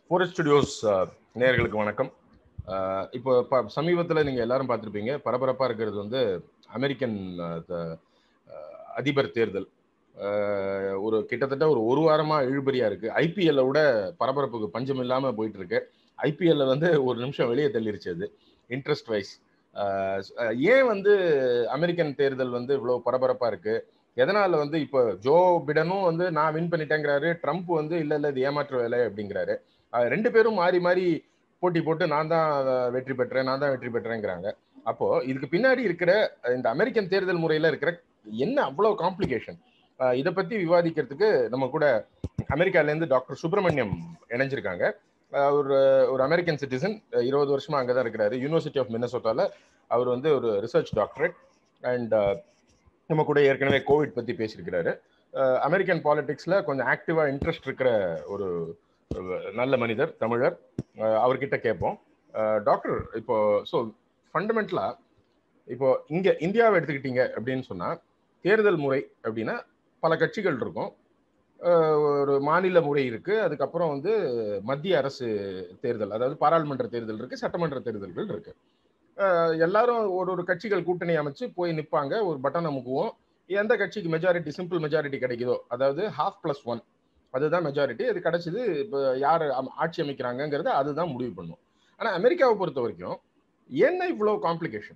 Forest studios நேயர்களுக்கு வணக்கம் அஹ் இப்போ ப சமீபத்தில் நீங்கள் எல்லாரும் பார்த்துருப்பீங்க பரபரப்பாக இருக்கிறது வந்து அமெரிக்கன் அஹ், த- அஹ், அதிபர் தேர்தல் அஹ், ஒரு கிட்டத்தட்ட ஒரு ஒரு வாரமாக இழுபறியாக இருக்குது ஐபிஎல்ல விட பரபரப்புக்கு பஞ்சம் இல்லாமல் போயிட்டு இருக்கு ஐபிஎல்ல வந்து ஒரு நிமிஷம் வெளியே தள்ளிருச்சு அது இன்ட்ரெஸ்ட் வைஸ் ஏன் வந்து அமெரிக்கன் தேர்தல் வந்து இவ்வளோ பரபரப்பாக இருக்கு எதனால வந்து இப்போ ஜோ பிடனும் வந்து நான் வின் பண்ணிட்டேங்கிறாரு ட்ரம்ப் வந்து இல்ல இல்ல இது ஏமாற்று வேலை அப்படிங்கிறாரு அஹ் ரெண்டு பேரும் மாறி மாறி போட்டி போட்டு நான் தான் அஹ், வெற்றி பெற்றேன் நான் தான் வெற்றி பெற்றேங்கிறாங்க அப்போ இதுக்கு பின்னாடி இருக்கிற அஹ், இந்த அமெரிக்கன் தேர்தல் முறையில இருக்கிற என்ன அவ்வளவு காம்ப்ளிகேஷன் இதை பத்தி விவாதிக்கிறதுக்கு நம்ம கூட அமெரிக்கால இருந்து டாக்டர் சுப்பிரமணியம் இணைஞ்சிருக்காங்க அஹ், ஒரு ஒரு அமெரிக்கன் சிட்டிசன் இருபது வருஷமா அங்கதான் இருக்கிறாரு யூனிவர்சிட்டி ஆஃப் மின்னசோட்டால அவர் வந்து ஒரு ரிசர்ச் டாக்டரேட் அண்ட் நம்ம கூட ஏற்கனவே கோவிட் பத்தி பேசியிருக்கிறாரு அஹ் அமெரிக்கன் பாலிடிக்ஸ்ல கொஞ்சம் ஆக்டிவா இன்ட்ரெஸ்ட் இருக்கிற ஒரு ஒரு நல்ல மனிதர் தமிழர் அஹ் அவர்கிட்ட கேட்போம் அஹ் டாக்டர் இப்போ ஸோ ஃபண்டமெண்டலா இப்போ இங்க இந்தியாவை எடுத்துக்கிட்டீங்க அப்படின்னு சொன்னா தேர்தல் முறை அப்படின்னா பல கட்சிகள் இருக்கும் அஹ் ஒரு மாநில முறை இருக்கு அதுக்கப்புறம் வந்து மத்திய அரசு தேர்தல் அதாவது பாராளுமன்ற தேர்தல் இருக்கு சட்டமன்ற தேர்தல்கள் இருக்கு அஹ் எல்லாரும் ஒரு ஒரு கட்சிகள் கூட்டணி அமைச்சு போய் நிற்பாங்க ஒரு பட்டன் அமுக்குவோம் எந்த கட்சிக்கு மெஜாரிட்டி சிம்பிள் மெஜாரிட்டி கிடைக்குதோ அதாவது ஹாஃப் பிளஸ் ஒன் அதுதான் மெஜாரிட்டி அது கிடைச்சது இப்போ யார் அம்- ஆட்சி அமைக்கிறாங்கங்கிறத அதுதான் முடிவு பண்ணும் ஆனால் அமெரிக்காவை பொறுத்த வரைக்கும் என்ன இவ்வளோ காம்ப்ளிகேஷன்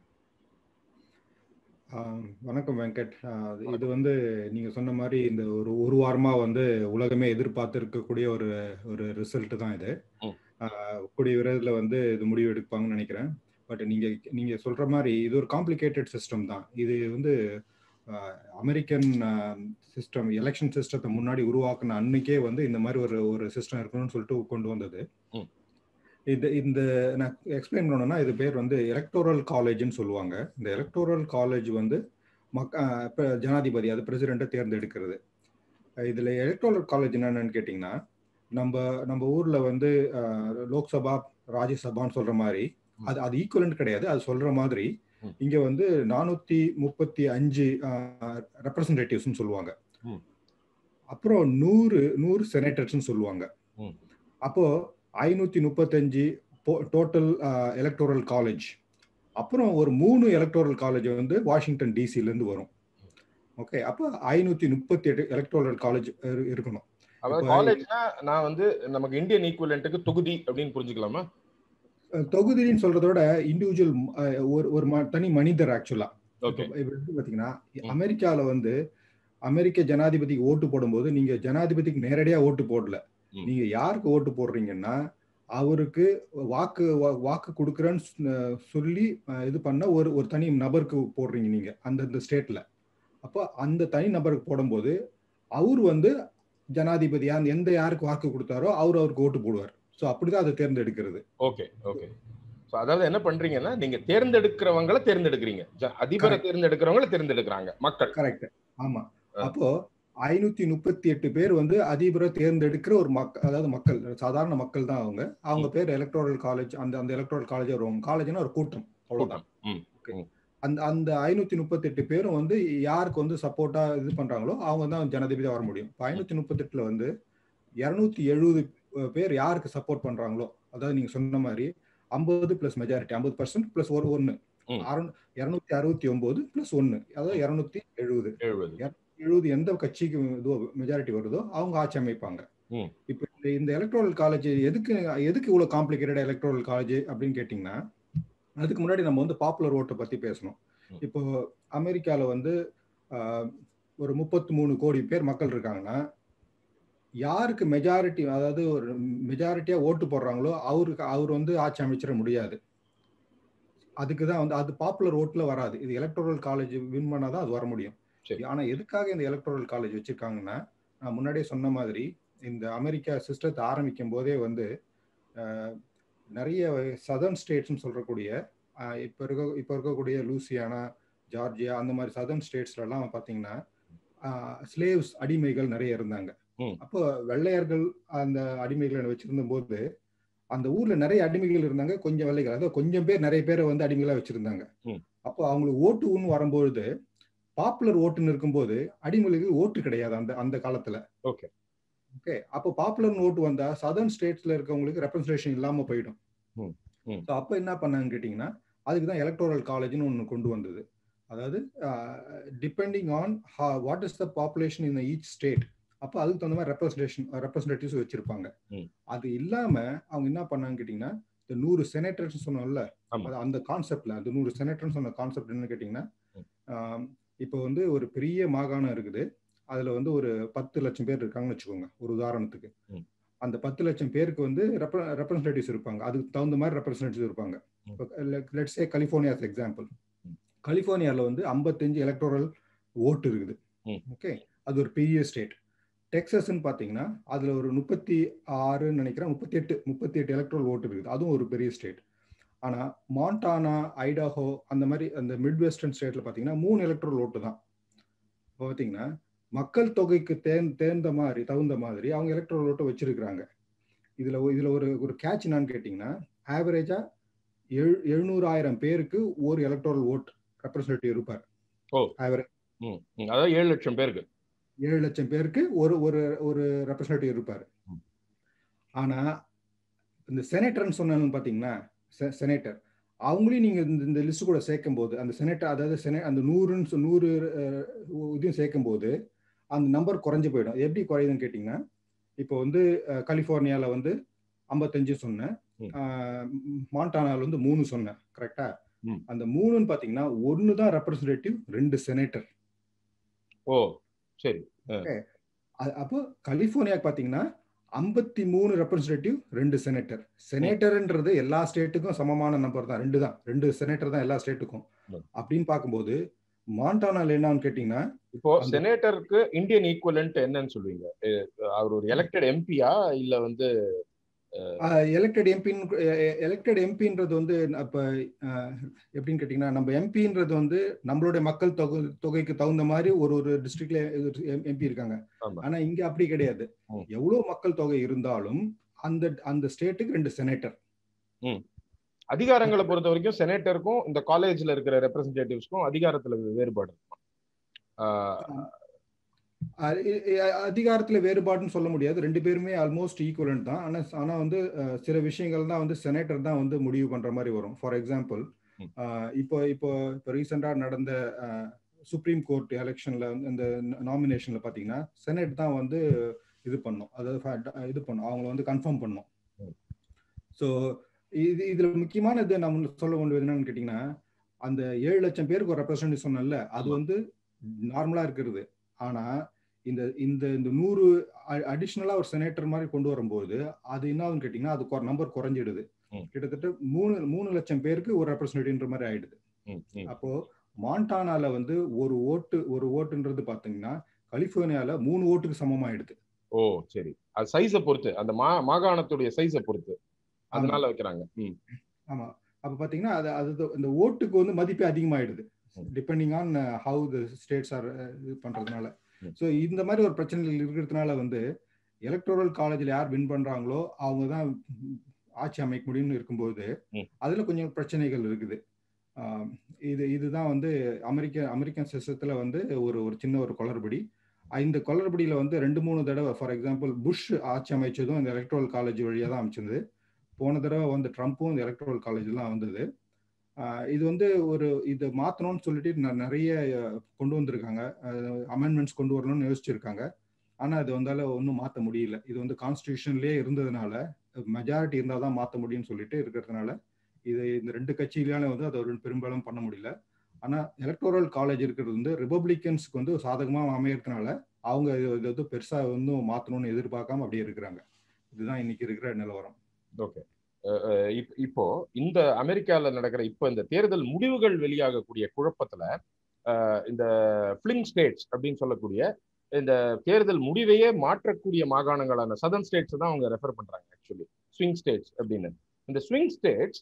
ஆஹ் வணக்கம் வெங்கட் ஆஹ் இது வந்து நீங்க சொன்ன மாதிரி இந்த ஒரு ஒரு வாரமா வந்து உலகமே எதிர்பார்த்து இருக்கக்கூடிய ஒரு ஒரு ரிசல்ட் தான் இது ம். ஆஹ் கூடிய விரைவில் வந்து இது முடிவு எடுப்பாங்கன்னு நினைக்கிறேன் பட் நீங்க நீங்க சொல்ற மாதிரி இது ஒரு காம்ப்ளிகேட்டட் சிஸ்டம் தான் இது வந்து ஆஹ் அமெரிக்கன் சிஸ்டம் எலெக்ஷன் சிஸ்டத்தை முன்னாடி உருவாக்குன அன்னைக்கே வந்து இந்த மாதிரி ஒரு ஒரு சிஸ்டம் இருக்கணும்னு சொல்லிட்டு கொண்டு வந்தது ம். இது இந்த நான் எக்ஸ்பிளைன் பண்ணணும்னா இது பேர் வந்து எலக்டோரல் காலேஜ்னு சொல்லுவாங்க இந்த எலக்டோரல் காலேஜ் வந்து மக் அஹ் இப்ப ஜனாதிபதி அது பிரசிடெண்ட்டை தேர்ந்தெடுக்கிறது அஹ் இதுல எலக்டோரல் காலேஜ் என்னன்னு கேட்டிங்கன்னா நம்ம நம்ம ஊர்ல வந்து அஹ், லோக்சபா ராஜ்யசபான்னு சொல்ற மாதிரி அது அது ஈக்குவலண்ட் கிடையாது அது சொல்ற மாதிரி ம். இங்க வந்து நானூத்தி முப்பத்தி அஞ்சு ரெப்ரசன்டேட்டிவ்ஸ்னு சொல்லுவாங்க ம். அப்புறம் நூறு நூறு செனட்டர்ஸ்னு சொல்லுவாங்க ம். அப்போ ஐநூத்தி முப்பத்தஞ்சு டோட்டல் எலக்டோரல் காலேஜ் அப்புறம் ஒரு மூணு எலக்டோரல் காலேஜ் வந்து வாஷிங்டன் டிசில இருந்து வரும் ஓகே அப்போ ஐநூத்தி முப்பத்தி எட்டு எலக்டோரல் காலேஜ் இருக்கணும் அதாவது இப்போ- காலேஜ்னா நான் வந்து நமக்கு இந்தியன் ஈக்குவலண்ட்டுக்கு தொகுதி அப்படின்னு புரிஞ்சுக்கலாமா அஹ் தொகுதின்னு சொல்றத விட இண்டிவிஜுவல் ஒரு ஒரு ம- தனி மனிதர் ஆக்சுவலா ஓகே இப்ப எப்படி பாத்தீங்கன்னா ம். அமெரிக்கால வந்து அமெரிக்க ஜனாதிபதிக்கு ஓட்டு போடும்போது நீங்க ஜனாதிபதிக்கு நேரடியா ஓட்டு போடல ம். நீங்க யாருக்கு ஓட்டு போடுறீங்கன்னா அவருக்கு வாக்கு வா- வாக்கு கொடுக்குறேன்னு சொ- சொல்லி அஹ், இது பண்ண ஒரு ஒரு தனி நபருக்கு போடுறீங்க நீங்க அந்தந்த ஸ்டேட்ல அப்போ அந்த தனி நபருக்கு போடும்போது அவர் வந்து ஜனாதிபதியா அந்த எந்த யாருக்கு வாக்கு கொடுத்தாரோ அவர் அவருக்கு ஓட்டு போடுவார் ஸோ அப்படிதான் அதை தேர்ந்தெடுக்கிறது ஓகே ஓகே ஸோ அதாவது என்ன பண்றீங்கன்னா நீங்க தேர்ந்தெடுக்கிறவங்கள தேர்ந்தெடுக்கிறீங்க ஜ- அதிபரை தேர்ந்தெடுக்கிறவங்கள தேர்ந்தெடுக்கிறாங்க மக்கள் கரெக்ட் ஆமா ஆ. அப்போ ஐநூத்தி முப்பத்தி எட்டு பேர் வந்து அதிபரை தேர்ந்தெடுக்கிற ஒரு மக்கள் அதாவது மக்கள் சாதாரண மக்கள் தான் அவங்க அவங்க பேர் எலக்டோரல் காலேஜ் அந்த அந்த எலக்டோரல் காலேஜ் வருவாங்க காலேஜ்னா ஒரு கூட்டம் அவ்வளவுதான் கூட்டம் ம் ம். அந்த அந்த ஐநூத்தி முப்பத்தி எட்டு பேரும் வந்து யாருக்கு வந்து சப்போர்ட்டா இது பண்றாங்களோ அவங்க தான் ஜனாதிபதியா வர முடியும் இப்போ ஐநூத்தி முப்பத்தி எட்டுல வந்து இருநூத்தி எழுபது பேர் யாருக்கு சப்போர்ட் பண்றாங்களோ அதாவது நீங்க சொன்ன மாதிரி ஐம்பது பிளஸ் மெஜாரிட்டி ஐம்பது பர்சன்ட் பிளஸ் ஒரு ஒன்னு ம். இருநூத்தி அறுபத்தி ஒன்பது பிளஸ் ஒன்னு அதாவது இருநூத்தி எழுபது எழுபது எழுபது எந்த கட்சிக்கு இதுவோ மெஜாரிட்டி வருதோ அவங்க ஆட்சி அமைப்பாங்க ம். இப்போ இந்த இந்த எலக்ட்ரல் காலேஜ் எதுக்கு எதுக்கு இவ்வளவு காம்ப்ளிகேட்டட் எலக்ட்ரல் காலேஜ் அப்படின்னு கேட்டிங்கன்னா அதுக்கு முன்னாடி நம்ம வந்து பாப்புலர் ஓட்டை பத்தி பேசணும் ம். இப்போ அமெரிக்கால வந்து ஆஹ், ஒரு முப்பத்தி மூணு கோடி பேர் மக்கள் இருக்காங்கன்னா யாருக்கு மெஜாரிட்டி அதாவது ஒரு மெஜாரிட்டியா ஓட்டு போடுறாங்களோ அவருக்கு அவர் வந்து ஆட்சி அமைச்சிட முடியாது அதுக்கு தான் வந்து அது பாப்புலர் ஓட்ல வராது இது எலக்ட்ரல் காலேஜ் வின் பண்ணாதான் அது வர முடியும் சரி. ஆனா எதுக்காக இந்த எலக்ட்ரல் காலேஜ் வச்சிருக்காங்கன்னா நான் முன்னாடியே சொன்ன மாதிரி இந்த அமெரிக்கா சிஸ்டத்தை ஆரம்பிக்கும் போதே வந்து ஆஹ், நிறைய சதர்ன் ஸ்டேட்ஸ்னு சொல்றக்கூடிய ஆஹ், இப்ப இருக்க இப்ப இருக்கக்கூடிய லூசியானா ஜார்ஜியா அந்த மாதிரி சதர்ன் ஸ்டேட்ஸ்ல எல்லாம் பாத்தீங்கன்னா ஸ்லேவ்ஸ் அடிமைகள் நிறைய இருந்தாங்க ம். அப்போ வெள்ளையர்கள் அந்த அடிமைகளை வச்சிருந்த போது அந்த ஊர்ல நிறைய அடிமைகள் இருந்தாங்க கொஞ்சம் வெள்ளைகள் அதாவது கொஞ்சம் பேர் நிறைய பேரை வந்து அடிமைகளா வச்சிருந்தாங்க ம். அப்போ அவங்களுக்கு ஓட்டுன்னு வரும்பொழுது பாப்புலர் ஓட்டுன்னு இருக்கும்போது அடிமொழிகள் ஓட்டு கிடையாது அந்த அந்த காலத்துல ஓகே ஓகே அப்போ பாப்புலர் ஓட்டு வந்தா சதர்ன் ஸ்டேட்ஸ்ல இருக்கவங்களுக்கு ரெப்ரஸன்டேஷன் இல்லாம போயிடும் ம், ம். ஸோ அப்போ என்ன பண்ணாங்கன்னு கேட்டிங்கன்னா அதுக்கு தான் எலக்டோரல் காலேஜ்னு ஒன்று கொண்டு வந்தது அதாவது depending on what is the population in each state அப்போ அதுக்கு தகுந்த மாதிரி ரெப்ரஸன்டேஷன் ரெப்ரஸன்டேட்டிவ்ஸ் வச்சிருப்பாங்க ம். அது இல்லாம அவங்க என்ன பண்ணாங்க கேட்டிங்கன்னா இந்த நூறு செனட்டர்ஸ் சொன்னோம்ல ஆமா. அது அந்த கான்செப்ட்ல அந்த நூறு செனட்டர்ஸ் சொன்ன கான்செப்ட் என்னன்னு கேட்டிங்கன்னா ம். ஆம், இப்போ வந்து ஒரு பெரிய மாகாணம் இருக்குது அதுல வந்து ஒரு பத்து லட்சம் பேர் இருக்காங்கன்னு வச்சுக்கோங்க ஒரு உதாரணத்துக்கு ம். அந்த பத்து லட்சம் பேருக்கு வந்து ரெப்ரஸன்டேட்டிவ்ஸ் இருப்பாங்க அதுக்கு தகுந்த மாதிரி ரெப்ரஸன்டேட்டிவ்ஸ் இருப்பாங்க ம். லெட்ஸ் சே கலிஃபோர்னியாஸ் எக்ஸாம்பிள் ம். கலிஃபோர்னியால வந்து 55 எலக்டோரல் ஓட்டு இருக்குது ம். ஓகே அது ஒரு பெரிய ஸ்டேட் டெக்ஸஸ்ன்னு பார்த்தீங்கன்னா அதுல ஒரு முப்பத்தி ஆறுன்னு நினைக்கிறேன் முப்பத்தி எட்டு முப்பத்தி எட்டு எலக்ட்ரல் ஓட்டு இருக்குது அதுவும் ஒரு பெரிய ஸ்டேட் ஆனா மாண்டானா ஐடாஹோ அந்த மாதிரி அந்த மிட் வெஸ்டர்ன் ஸ்டேட்ல பார்த்தீங்கன்னா மூணு எலக்ட்ரல் ஓட்டு தான் இப்போ பார்த்தீங்கன்னா மக்கள் தொகைக்கு தேர்ந்த தேர்ந்த மாதிரி தகுந்த மாதிரி அவங்க எலக்ட்ரல் ஓட்டை வச்சிருக்கிறாங்க இதுல ஒ- இதுல ஒரு ஒரு கேட்ச் என்னன்னு கேட்டிங்கன்னா ஆவரேஜா எழு எழுநூறாயிரம் பேருக்கு ஒரு எலக்ட்ரல் ஓட் ரெப்ரஸன்டேட்டிவ் இருப்பார் ஓ. ஆவரேஜ் ம், ம். அதாவது ஏழு லட்சம் பேருக்கு ஏழு லட்சம் பேருக்கு ஒரு ஒரு ஒரு ரெப்ரஸன்டேட்டிவ் இருப்பார் ம். ஆனா இந்த செனேட்டர்னு சொன்னாலும் பாத்தீங்கன்னா செனேட்டர் அவங்களையும் நீங்க இந்த இந்த லிஸ்ட் கூட சேர்க்கும் போது அந்த செனேட்டர் அதாவது செனே அந்த நூறுன்னு சொ- நூறு அஹ், இதையும் சேர்க்கும் போது அந்த நம்பர் குறைஞ்சு போயிடும் எப்படி குறையுதுன்னு கேட்டிங்கன்னா இப்போ வந்து அஹ், கலிஃபோர்னியால வந்து ஐம்பத்தஞ்சு சொன்னேன் ம். அஹ், மாண்டானால வந்து மூணு சொன்னேன் கரெக்டா ம். அந்த மூணுன்னு பாத்தீங்கன்னா ஒன்னு தான் ரெப்ரஸன்டேட்டிவ் ரெண்டு செனேட்டர் ஓ சரி அ- அப்போ கலிஃபோர்னியாக்கு பார்த்தீங்கன்னா ஐம்பத்தி மூணு ரெப்ரஸன்டேட்டிவ் ரெண்டு செனேட்டர் செனேட்டர்ன்றது எல்லா ஸ்டேட்டுக்கும் சமமான நம்பர் தான் ரெண்டு தான் ரெண்டு செனேட்டர் தான் எல்லா ஸ்டேட்டுக்கும் ம். அப்படின்னு பார்க்கும்போது மாண்டானால என்னன்னு கேட்டிங்கன்னா இப்போ அந்த- செனேட்டருக்கு இந்தியன் ஈக்குவலன்ட் என்னன்னு சொல்லுவீங்க எ- அவர் ஒரு எலெக்டட் எம்பியா இல்ல வந்து எலெக்டட் எம்பின்னு எலெக்டட் எம்பின்றது வந்து அப்போ எப்படின்னு கேட்டிங்கன்னா நம்ம எம்பின்றது வந்து நம்மளுடைய மக்கள் தொகை தொகைக்கு தகுந்த மாதிரி ஒரு ஒரு டிஸ்ட்ரிக்ட்ல எம்பி இருக்காங்க ஆமா. ஆனா இங்க அப்படி கிடையாது ம். எவ்வளவு மக்கள் தொகை இருந்தாலும் அந்த அந்த ஸ்டேட்டுக்கு ரெண்டு செனேட்டர் அதிகாரங்களை பொறுத்த வரைக்கும் செனேட்டருக்கும் இந்த காலேஜ்ல இருக்கிற ரெப்ரசன்டேட்டிவ்ஸ்க்கும் அதிகாரத்துல வேறுபாடு இருக்கும் ஆஹ் அ- இ- இ- அதிகாரத்துல வேறுபாடுன்னு சொல்ல முடியாது ரெண்டு பேருமே ஆல்மோஸ்ட் ஈக்குவலன்ட் தான் ஆனா ஆனா வந்து அஹ், சில விஷயங்கள் தான் வந்து செனேட்டர் தான் வந்து முடிவு பண்ற மாதிரி வரும் ஃபார் எக்ஸாம்பிள் ம். இப்போ இப்போ இப்போ ரீசெண்டா நடந்த சுப்ரீம் கோர்ட் எலெக்ஷன்ல வந்து இந்த நாமினேஷன்ல பாத்தீங்கன்னா செனேட் தான் வந்து இது பண்ணும் அதாவது fa- இது பண்ணும் அவங்கள வந்து கன்ஃபார்ம் பண்ணும் ம். ஸோ இது இதுல முக்கியமானது நம்ம சொல்ல வேண்டியது என்னன்னு கேட்டீங்கன்னா அந்த ஏழு லட்சம் பேருக்கு ஒரு ரெப்ரசன்டேட்டிவ் சொன்னேன்ல அது ஆமா. வந்து நார்மலா இருக்கிறது ஆனா இந்த இந்த இந்த நூறு அடிஷ்னலா ஒரு செனேட்டர் மாதிரி கொண்டு வரும்போது அது என்ன ஆகுதுன்னு கேட்டீங்கன்னா அது நம்பர் குறைஞ்சிடுது ம். கிட்டத்தட்ட மூணு மூணு லட்சம் பேருக்கு ஒரு ரெப்ரசன்டேட்டிவ்ன்ற மாதிரி ஆயிடுது ம், ம். அப்போ மாண்டானால வந்து ஒரு ஓட்டு ஒரு ஓட்டுன்றது பாத்தீங்கன்னா கலிபோர்னியால மூணு ஓட்டுக்கு சமமாயிடுது ஓ சரி அது சைஸை பொறுத்து அந்த மா மாகாணத்துடைய சைஸை பொறுத்து அதனால வைக்கிறாங்க ம் ஆமா அப்ப பாத்தீங்கன்னா அது அது இந்த ஓட்டுக்கு வந்து மதிப்பே அதிகமாயிடுது ம். Depending on how the states are இது பண்றதுனால ம். ஸோ இந்த மாதிரி ஒரு பிரச்சனைகள் இருக்கிறதுனால வந்து எலக்ட்ரோரல் காலேஜில் யார் வின் பண்றாங்களோ அவங்க தான் ஆட்சி அமைக்க முடியும்னு இருக்கும்போது ம். அதுல கொஞ்சம் பிரச்சனைகள் இருக்குது ஆஹ் இது இதுதான் வந்து அமெரிக்க அமெரிக்கன் சிஸ்டத்துல வந்து ஒரு ஒரு சின்ன ஒரு குளறுபடி இந்த குளறுபடியில வந்து ரெண்டு மூணு தடவை ஃபார் எக்ஸாம்பிள் புஷ் ஆட்சி அமைச்சதும் இந்த எலக்ட்ரல் காலேஜ் வழியா தான் அமைச்சிருந்தது போன தடவை வந்து ட்ரம்ப்பும் இந்த எலக்ட்ரல் காலேஜ்லாம் வந்தது ஆஹ் இது வந்து ஒரு இது மாற்றணும்னு சொல்லிட்டு ந- நிறைய அஹ், கொண்டு வந்திருக்காங்க அமெண்ட்மெண்ட்ஸ் கொண்டு வரணும்னு யோசிச்சிருக்காங்க ஆனால் அது வந்தால ஒன்றும் மாற்ற முடியல இது வந்து கான்ஸ்டியூஷன்லேயே இருந்ததுனால மெஜாரிட்டி இருந்தால் தான் மாற்ற முடியும்னு சொல்லிட்டு இருக்கிறதுனால இது இந்த ரெண்டு கட்சியிலான வந்து அதை ஒரு பெரும்பாலும் பண்ண முடியல ஆனால் எலக்டோரல் காலேஜ் இருக்கிறது வந்து ரிபப்ளிக்கன்ஸ்க்கு வந்து சாதகமாக அமையறதுனால அவங்க இது இது வந்து பெருசாக வந்து மாற்றணும்னு எதிர்பார்க்காம அப்படியே இருக்கிறாங்க இதுதான் இன்னைக்கு இருக்கிற நிலவரம் ஓகே இப்போ இந்த அமெரிக்கால நடக்கிற இப்போ இந்த தேர்தல் முடிவுகள் வெளியாகக்கூடிய குழப்பத்துல அஹ், இந்த ஃபிளிங் ஸ்டேட்ஸ் அப்படின்னு சொல்லக்கூடிய இந்த தேர்தல் முடிவையே மாற்றக்கூடிய மாகாணங்களான சதர்ன் ஸ்டேட்ஸ் தான் அவங்க ரெஃபர் பண்றாங்க ஆக்சுவலி ஸ்விங் ஸ்டேட்ஸ் அப்படின்னு இந்த ஸ்விங் ஸ்டேட்ஸ்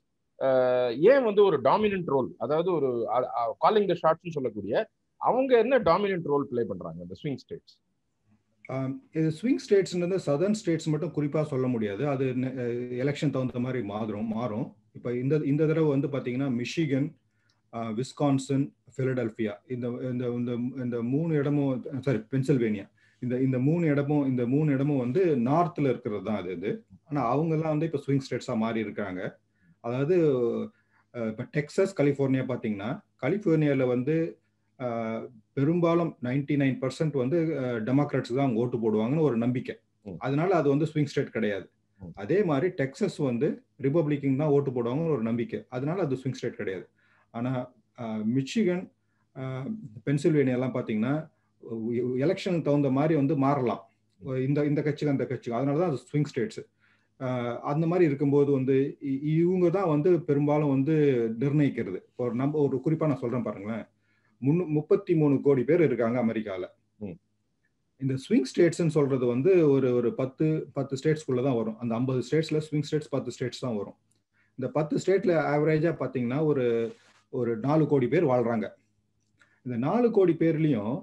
ஏன் வந்து ஒரு டாமினன்ட் ரோல் அதாவது ஒரு காலிங் த ஷாட்ஸ்னு சொல்லக்கூடிய அவங்க என்ன டாமினன்ட் ரோல் ப்ளே பண்றாங்க இந்த ஸ்விங் ஸ்டேட்ஸ் ஆம், இது ஸ்விங் ஸ்டேட்ஸ்ன்றது சதர்ன் ஸ்டேட்ஸ் மட்டும் குறிப்பாக சொல்ல முடியாது அது எலெக்ஷன் தகுந்த மாதிரி மாறும் மாறும் இப்போ இந்த இந்த தடவை வந்து பார்த்தீங்கன்னா மிஷிகன் விஸ்கான்சன் ஃபிலடெல்பியா இந்த இந்த இந்த இந்த மூணு இடமும் சாரி பென்சில்வேனியா இந்த இந்த மூணு இடமும் இந்த மூணு இடமும் வந்து நார்த்ல இருக்கிறது தான் அது இது ஆனா அவங்க எல்லாம் வந்து இப்போ ஸ்விங் ஸ்டேட்ஸா மாறி இருக்காங்க அதாவது இப்போ டெக்ஸஸ் கலிஃபோர்னியா பார்த்தீங்கன்னா கலிஃபோர்னியாவில் வந்து பெரும்பாலும் நைன்டி நைன் பர்சன்ட் வந்து டெமோக்ராட்ஸ் தான் அவங்க ஓட்டு போடுவாங்கன்னு ஒரு நம்பிக்கை அதனால அது வந்து ஸ்விங் ஸ்டேட் கிடையாது அதே மாதிரி டெக்ஸஸ் வந்து ரிப்பப்ளிக்கிங் தான் ஓட்டு போடுவாங்கன்னு ஒரு நம்பிக்கை அதனால அது ஸ்விங் ஸ்டேட் கிடையாது ஆனால் மிச்சிகன் பென்சில்வேனியாலாம் பார்த்தீங்கன்னா எலெக்ஷனுக்கு தகுந்த மாதிரி வந்து மாறலாம் இந்த இந்த கட்சிக்கு அந்த கட்சிக்கு அதனால தான் அது ஸ்விங் ஸ்டேட்ஸ் அந்த மாதிரி இருக்கும்போது வந்து இவங்க தான் வந்து பெரும்பாலும் வந்து நிர்ணயிக்கிறது இப்போ நம்ம ஒரு குறிப்பாக நான் சொல்கிறேன் பாருங்களேன் முன்னு முப்பத்தி மூணு கோடி பேர் இருக்காங்க அமெரிக்காவில் இந்த ஸ்விங் ஸ்டேட்ஸ்ன்னு சொல்றது வந்து ஒரு ஒரு பத்து பத்து ஸ்டேட்ஸ்குள்ள தான் வரும் அந்த ஐம்பது ஸ்டேட்ஸ்ல ஸ்விங் ஸ்டேட்ஸ் பத்து ஸ்டேட்ஸ் தான் வரும் இந்த பத்து ஸ்டேட்ல ஆவரேஜா பார்த்தீங்கன்னா ஒரு ஒரு நாலு கோடி பேர் வாழ்றாங்க இந்த நாலு கோடி பேர்லயும்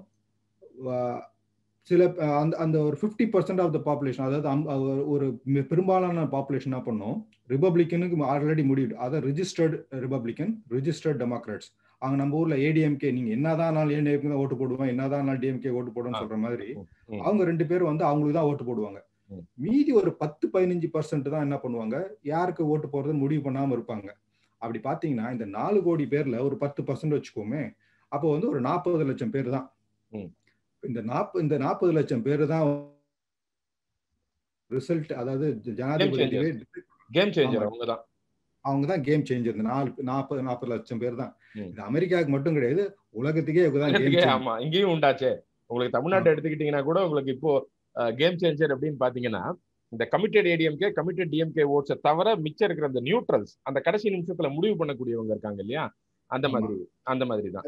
சில அந்த அந்த ஒரு fifty percent of the population அதாவது ஒரு பெரும்பாலான பாப்புலேஷன் என்ன பண்ணும் ரிபப்ளிக்கனுக்கு ஆல்ரெடி முடிவு அதாவது ரிஜிஸ்டர்ட் ரிபப்ளிக்கன் ரிஜிஸ்டர்ட் டெமோக்ராட்ஸ் அங்க நம்ம ஊர்ல ஏடிஎம்கே நீங்க என்னதான் நாள் ஏடிஎம்கே தான் ஓட்டு போடுவோம் என்னதான் நாள் டிஎம்கே ஓட்டு போடுவோம்னு சொல்ற மாதிரி அவங்க ரெண்டு பேரும் வந்து அவங்களுக்கு தான் ஓட்டு போடுவாங்க மீதி ஒரு பத்து பதினஞ்சு பர்சன்ட் தான் என்ன பண்ணுவாங்க யாருக்கு ஓட்டு போறதுன்னு முடிவு பண்ணாம இருப்பாங்க அப்படி பாத்தீங்கன்னா இந்த நாலு கோடி பேர்ல ஒரு பத்து பர்சன்ட் வச்சுக்கோமே அப்போ வந்து ஒரு நாற்பது லட்சம் பேர் தான் இந்த நாற்பது இந்த நாற்பது லட்சம் பேர் தான் ரிசல்ட் அதாவது ஜனாதிபதி கேம் சேஞ்சர் அவங்க தான் அவங்க தான் கேம் சேஞ்சர் இந்த நாலு நாற்பது நாற்பது லட்சம் பேர் தான் இது அமெரிக்காவுக்கு மட்டும் கிடையாது உலகத்துக்கே ஆமா இங்கேயும் உண்டாச்சே உங்களுக்கு தமிழ்நாட்டை எடுத்துக்கிட்டீங்கன்னா கூட உங்களுக்கு இப்போ கேம் சேஞ்சர் அப்படின்னு பாத்தீங்கன்னா இந்த கமிட்டட் ஏடிஎம்கே கமிட்டட் டிஎம்கே ஓட்ஸை தவிர மிச்சம் இருக்கிற அந்த நியூட்ரல்ஸ் அந்த கடைசி நிமிஷத்துல முடிவு பண்ணக்கூடியவங்க இருக்காங்க இல்லையா அந்த மாதிரி அந்த மாதிரி தான்